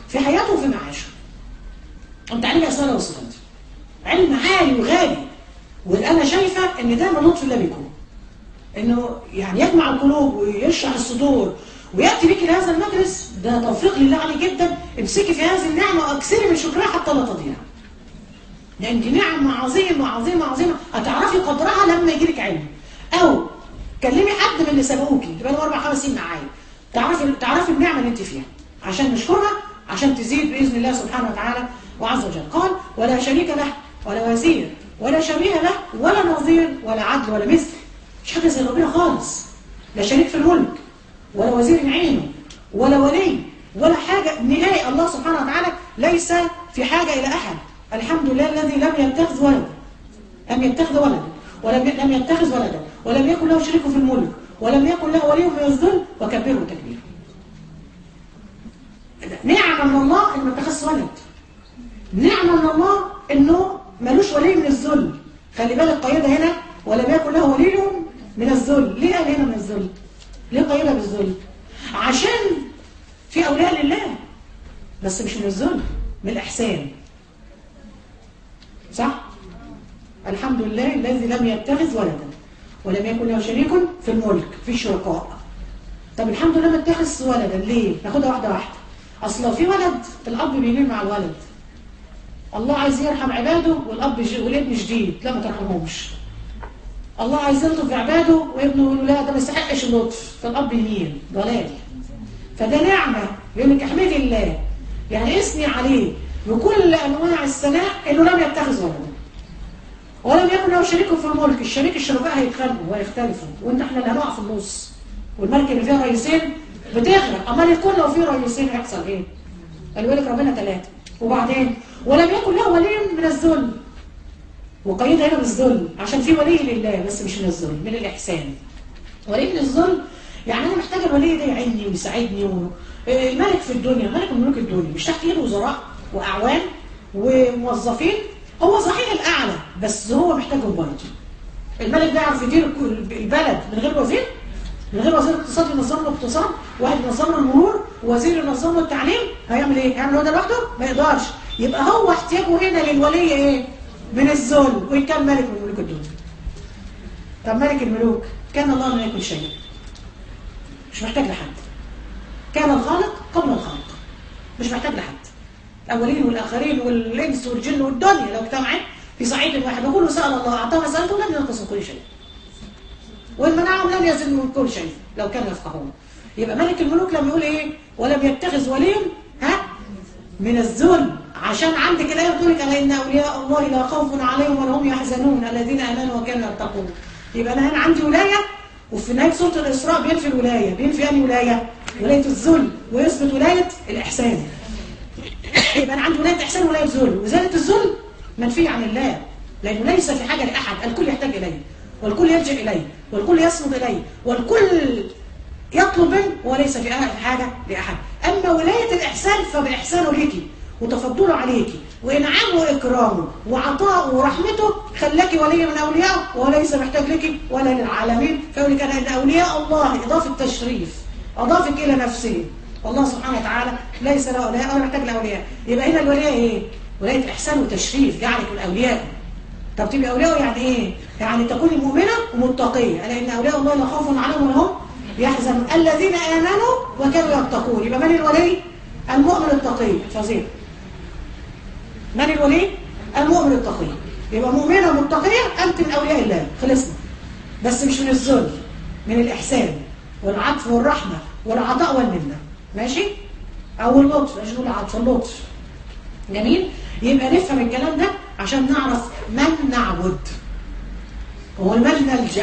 في حياته وفي معاشه انت عليك اسئله وصفات علم عالي وغالي وانا شايفه ان ده من لطف الله بكم انه يعني يجمع القلوب ويشرح الصدور وياتي بك لهذا المجلس ده توفيق لله عليه جدا امسكي في هذه النعمه واكثري من شكرها حتى لا تضيع لان دي نعمه عظيمه عظيمه عظيمه هتعرفي قدرها لما يجي لك علم او كلمي حد من اللي سبقوكي تبقى له اربع خمس سنين معايا تعرفي تعرفي النعمه اللي انت فيها عشان نشكرها عشان تزيد باذن الله سبحانه وتعالى وعز وجل قال ولا شريك له ولا وزير ولا شبيه له ولا نظير ولا عدل ولا مثل مش حاجه زي ربنا خالص لا شريك في الملك ولا وزير عينه ولا ولي ولا حاجه نهائي الله سبحانه وتعالى ليس في حاجه الى احد الحمد لله الذي لم يتخذ ولدا لم يتخذ ولدا ولم لم يتخذ ولدا ولم يكن له شريك في الملك ولم يكن له ولي من الذل وكبره تكبيرا نعمه من الله انه ما اتخذش ولد نعمه من الله انه ملوش ولي من الذل خلي بالك قيدها هنا ولم يكن له ولي من الذل ليه قال هنا من الذل ليه قيدها بالذل عشان في اولياء لله بس مش من الذل من الاحسان صح الحمد لله الذي لم يتخذ ولدا ولم يكن له شريك في الملك في الشركاء طب الحمد لله ما اتخذ ولدا ليه ناخدها واحده واحده اصل لو في ولد الاب بيميل مع الولد الله عايز يرحم عباده والاب ج... والابن جديد لا ما ترحمهمش الله عايز يلطف بعباده وابنه يقول لا ده ما يستحقش اللطف فالاب يميل ضلال فده نعمه يقول لك احمدي الله يعني اثني عليه بكل انواع الثناء انه لم يتخذ ولدا ولم يكن له شريك في الملك الشريك الشركاء هيتخانقوا وهيختلفوا وانت احنا اللي هنقع في النص والمركب اللي فيها رئيسين بتغرق امال الكون لو فيه رئيسين هيحصل ايه قال لك ربنا ثلاثه وبعدين ولم يكن له ولي من الذل وقيد هنا بالذل عشان في ولي لله بس مش من الذل من الاحسان ولي من الذل يعني انا محتاج الولي ده يعيني ويساعدني و... الملك في الدنيا ملك من ملوك الدنيا مش تحت ايده وزراء واعوان وموظفين هو صحيح الاعلى بس هو محتاجهم برضه الملك ده يعرف يدير البلد من غير وزير من غير وزير اقتصاد ينظم له اقتصاد واحد ينظم له المرور وزير ينظم له التعليم هيعمل ايه هيعمل هو ده لوحده ما يقدرش يبقى هو احتياجه هنا للولي ايه من الذل وان كان ملك من ملوك الدنيا طب ملك الملوك كان الله لا يكن شيء مش محتاج لحد كان الخالق قبل الخلق مش محتاج لحد الاولين والاخرين والانس والجن والدنيا لو اجتمعت في صعيد واحد وكله سال الله اعطاه مسالته لم ينقص من كل شيء وان منعهم لم يزل من كل شيء لو كانوا يفقهون يبقى ملك الملوك لما يقول ايه ولم يتخذ ولي ها من الذل عشان عندك الايه بتقول لك ان اولياء الله لا خوف عليهم ولا هم يحزنون الذين امنوا وكانوا يتقون يبقى انا هنا عندي ولايه وفي نهايه سوره الاسراء بينفي الولايه بينفي انهي ولايه ولايه الذل ويثبت ولايه الاحسان يبقى انا عندي ولايه احسان ولايه ذل وزاله الذل منفيه عن الله لانه ليس في حاجه لاحد الكل يحتاج اليه والكل يلجا اليه والكل يصمد اليه والكل يطلب منه وليس في حاجه لاحد اما ولايه الاحسان فباحسانه ليكي وتفضله عليكي وانعامه واكرامه وعطاءه ورحمته خلاكي ولي من اوليائه وليس محتاج لك ولا للعالمين فيقول لك انا ان اولياء الله اضافه تشريف اضافك الى نفسه والله سبحانه وتعالى ليس له اولياء ولا محتاج لاولياء يبقى هنا الولايه ايه؟ ولايه احسان وتشريف جعلك من اوليائه طب تبقى اولياء يعني ايه؟ يعني تكوني مؤمنه ومتقيه لان اولياء الله لا خوف عليهم ولا هم يحزنون الذين امنوا وكانوا يتقون يبقى من الولي؟ المؤمن التقي فظيع من الولي؟ المؤمن التقي يبقى مؤمنه ومتقيه انت من اولياء الله خلصنا بس مش من الذل من الاحسان والعطف والرحمه والعطاء والمنه ماشي؟ او اللطف مش نقول العطف اللطف جميل؟ يبقى نفهم الكلام ده عشان نعرف من نعبد ومن نلجأ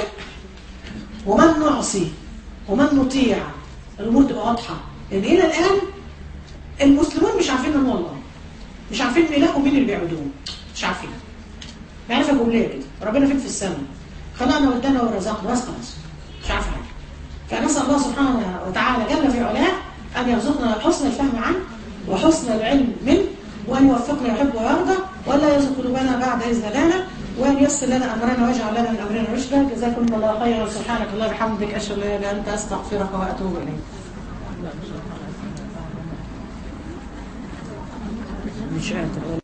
ومن نعصي ومن نطيع الامور تبقى واضحه لان الى الان المسلمون مش عارفين من هو الله مش عارفين مين اله ومين اللي بيعبدوه مش عارفين يعني في كليه كده ربنا فين في السماء خلقنا ودانا ورزقنا بس خلاص مش عارف حاجه فنسال الله سبحانه وتعالى جل في علاه ان يرزقنا حسن الفهم عنه وحسن العلم منه وأن يوفقنا يحب ويرضى ولا يزغ قلوبنا بعد إذ هدانا وأن ييسر لنا أمرنا ويجعل لنا من أمرنا رشدا جزاكم الله خيرا سبحانك الله وبحمدك أشهد أن لا إله إلا أنت أستغفرك وأتوب إليك مش قادر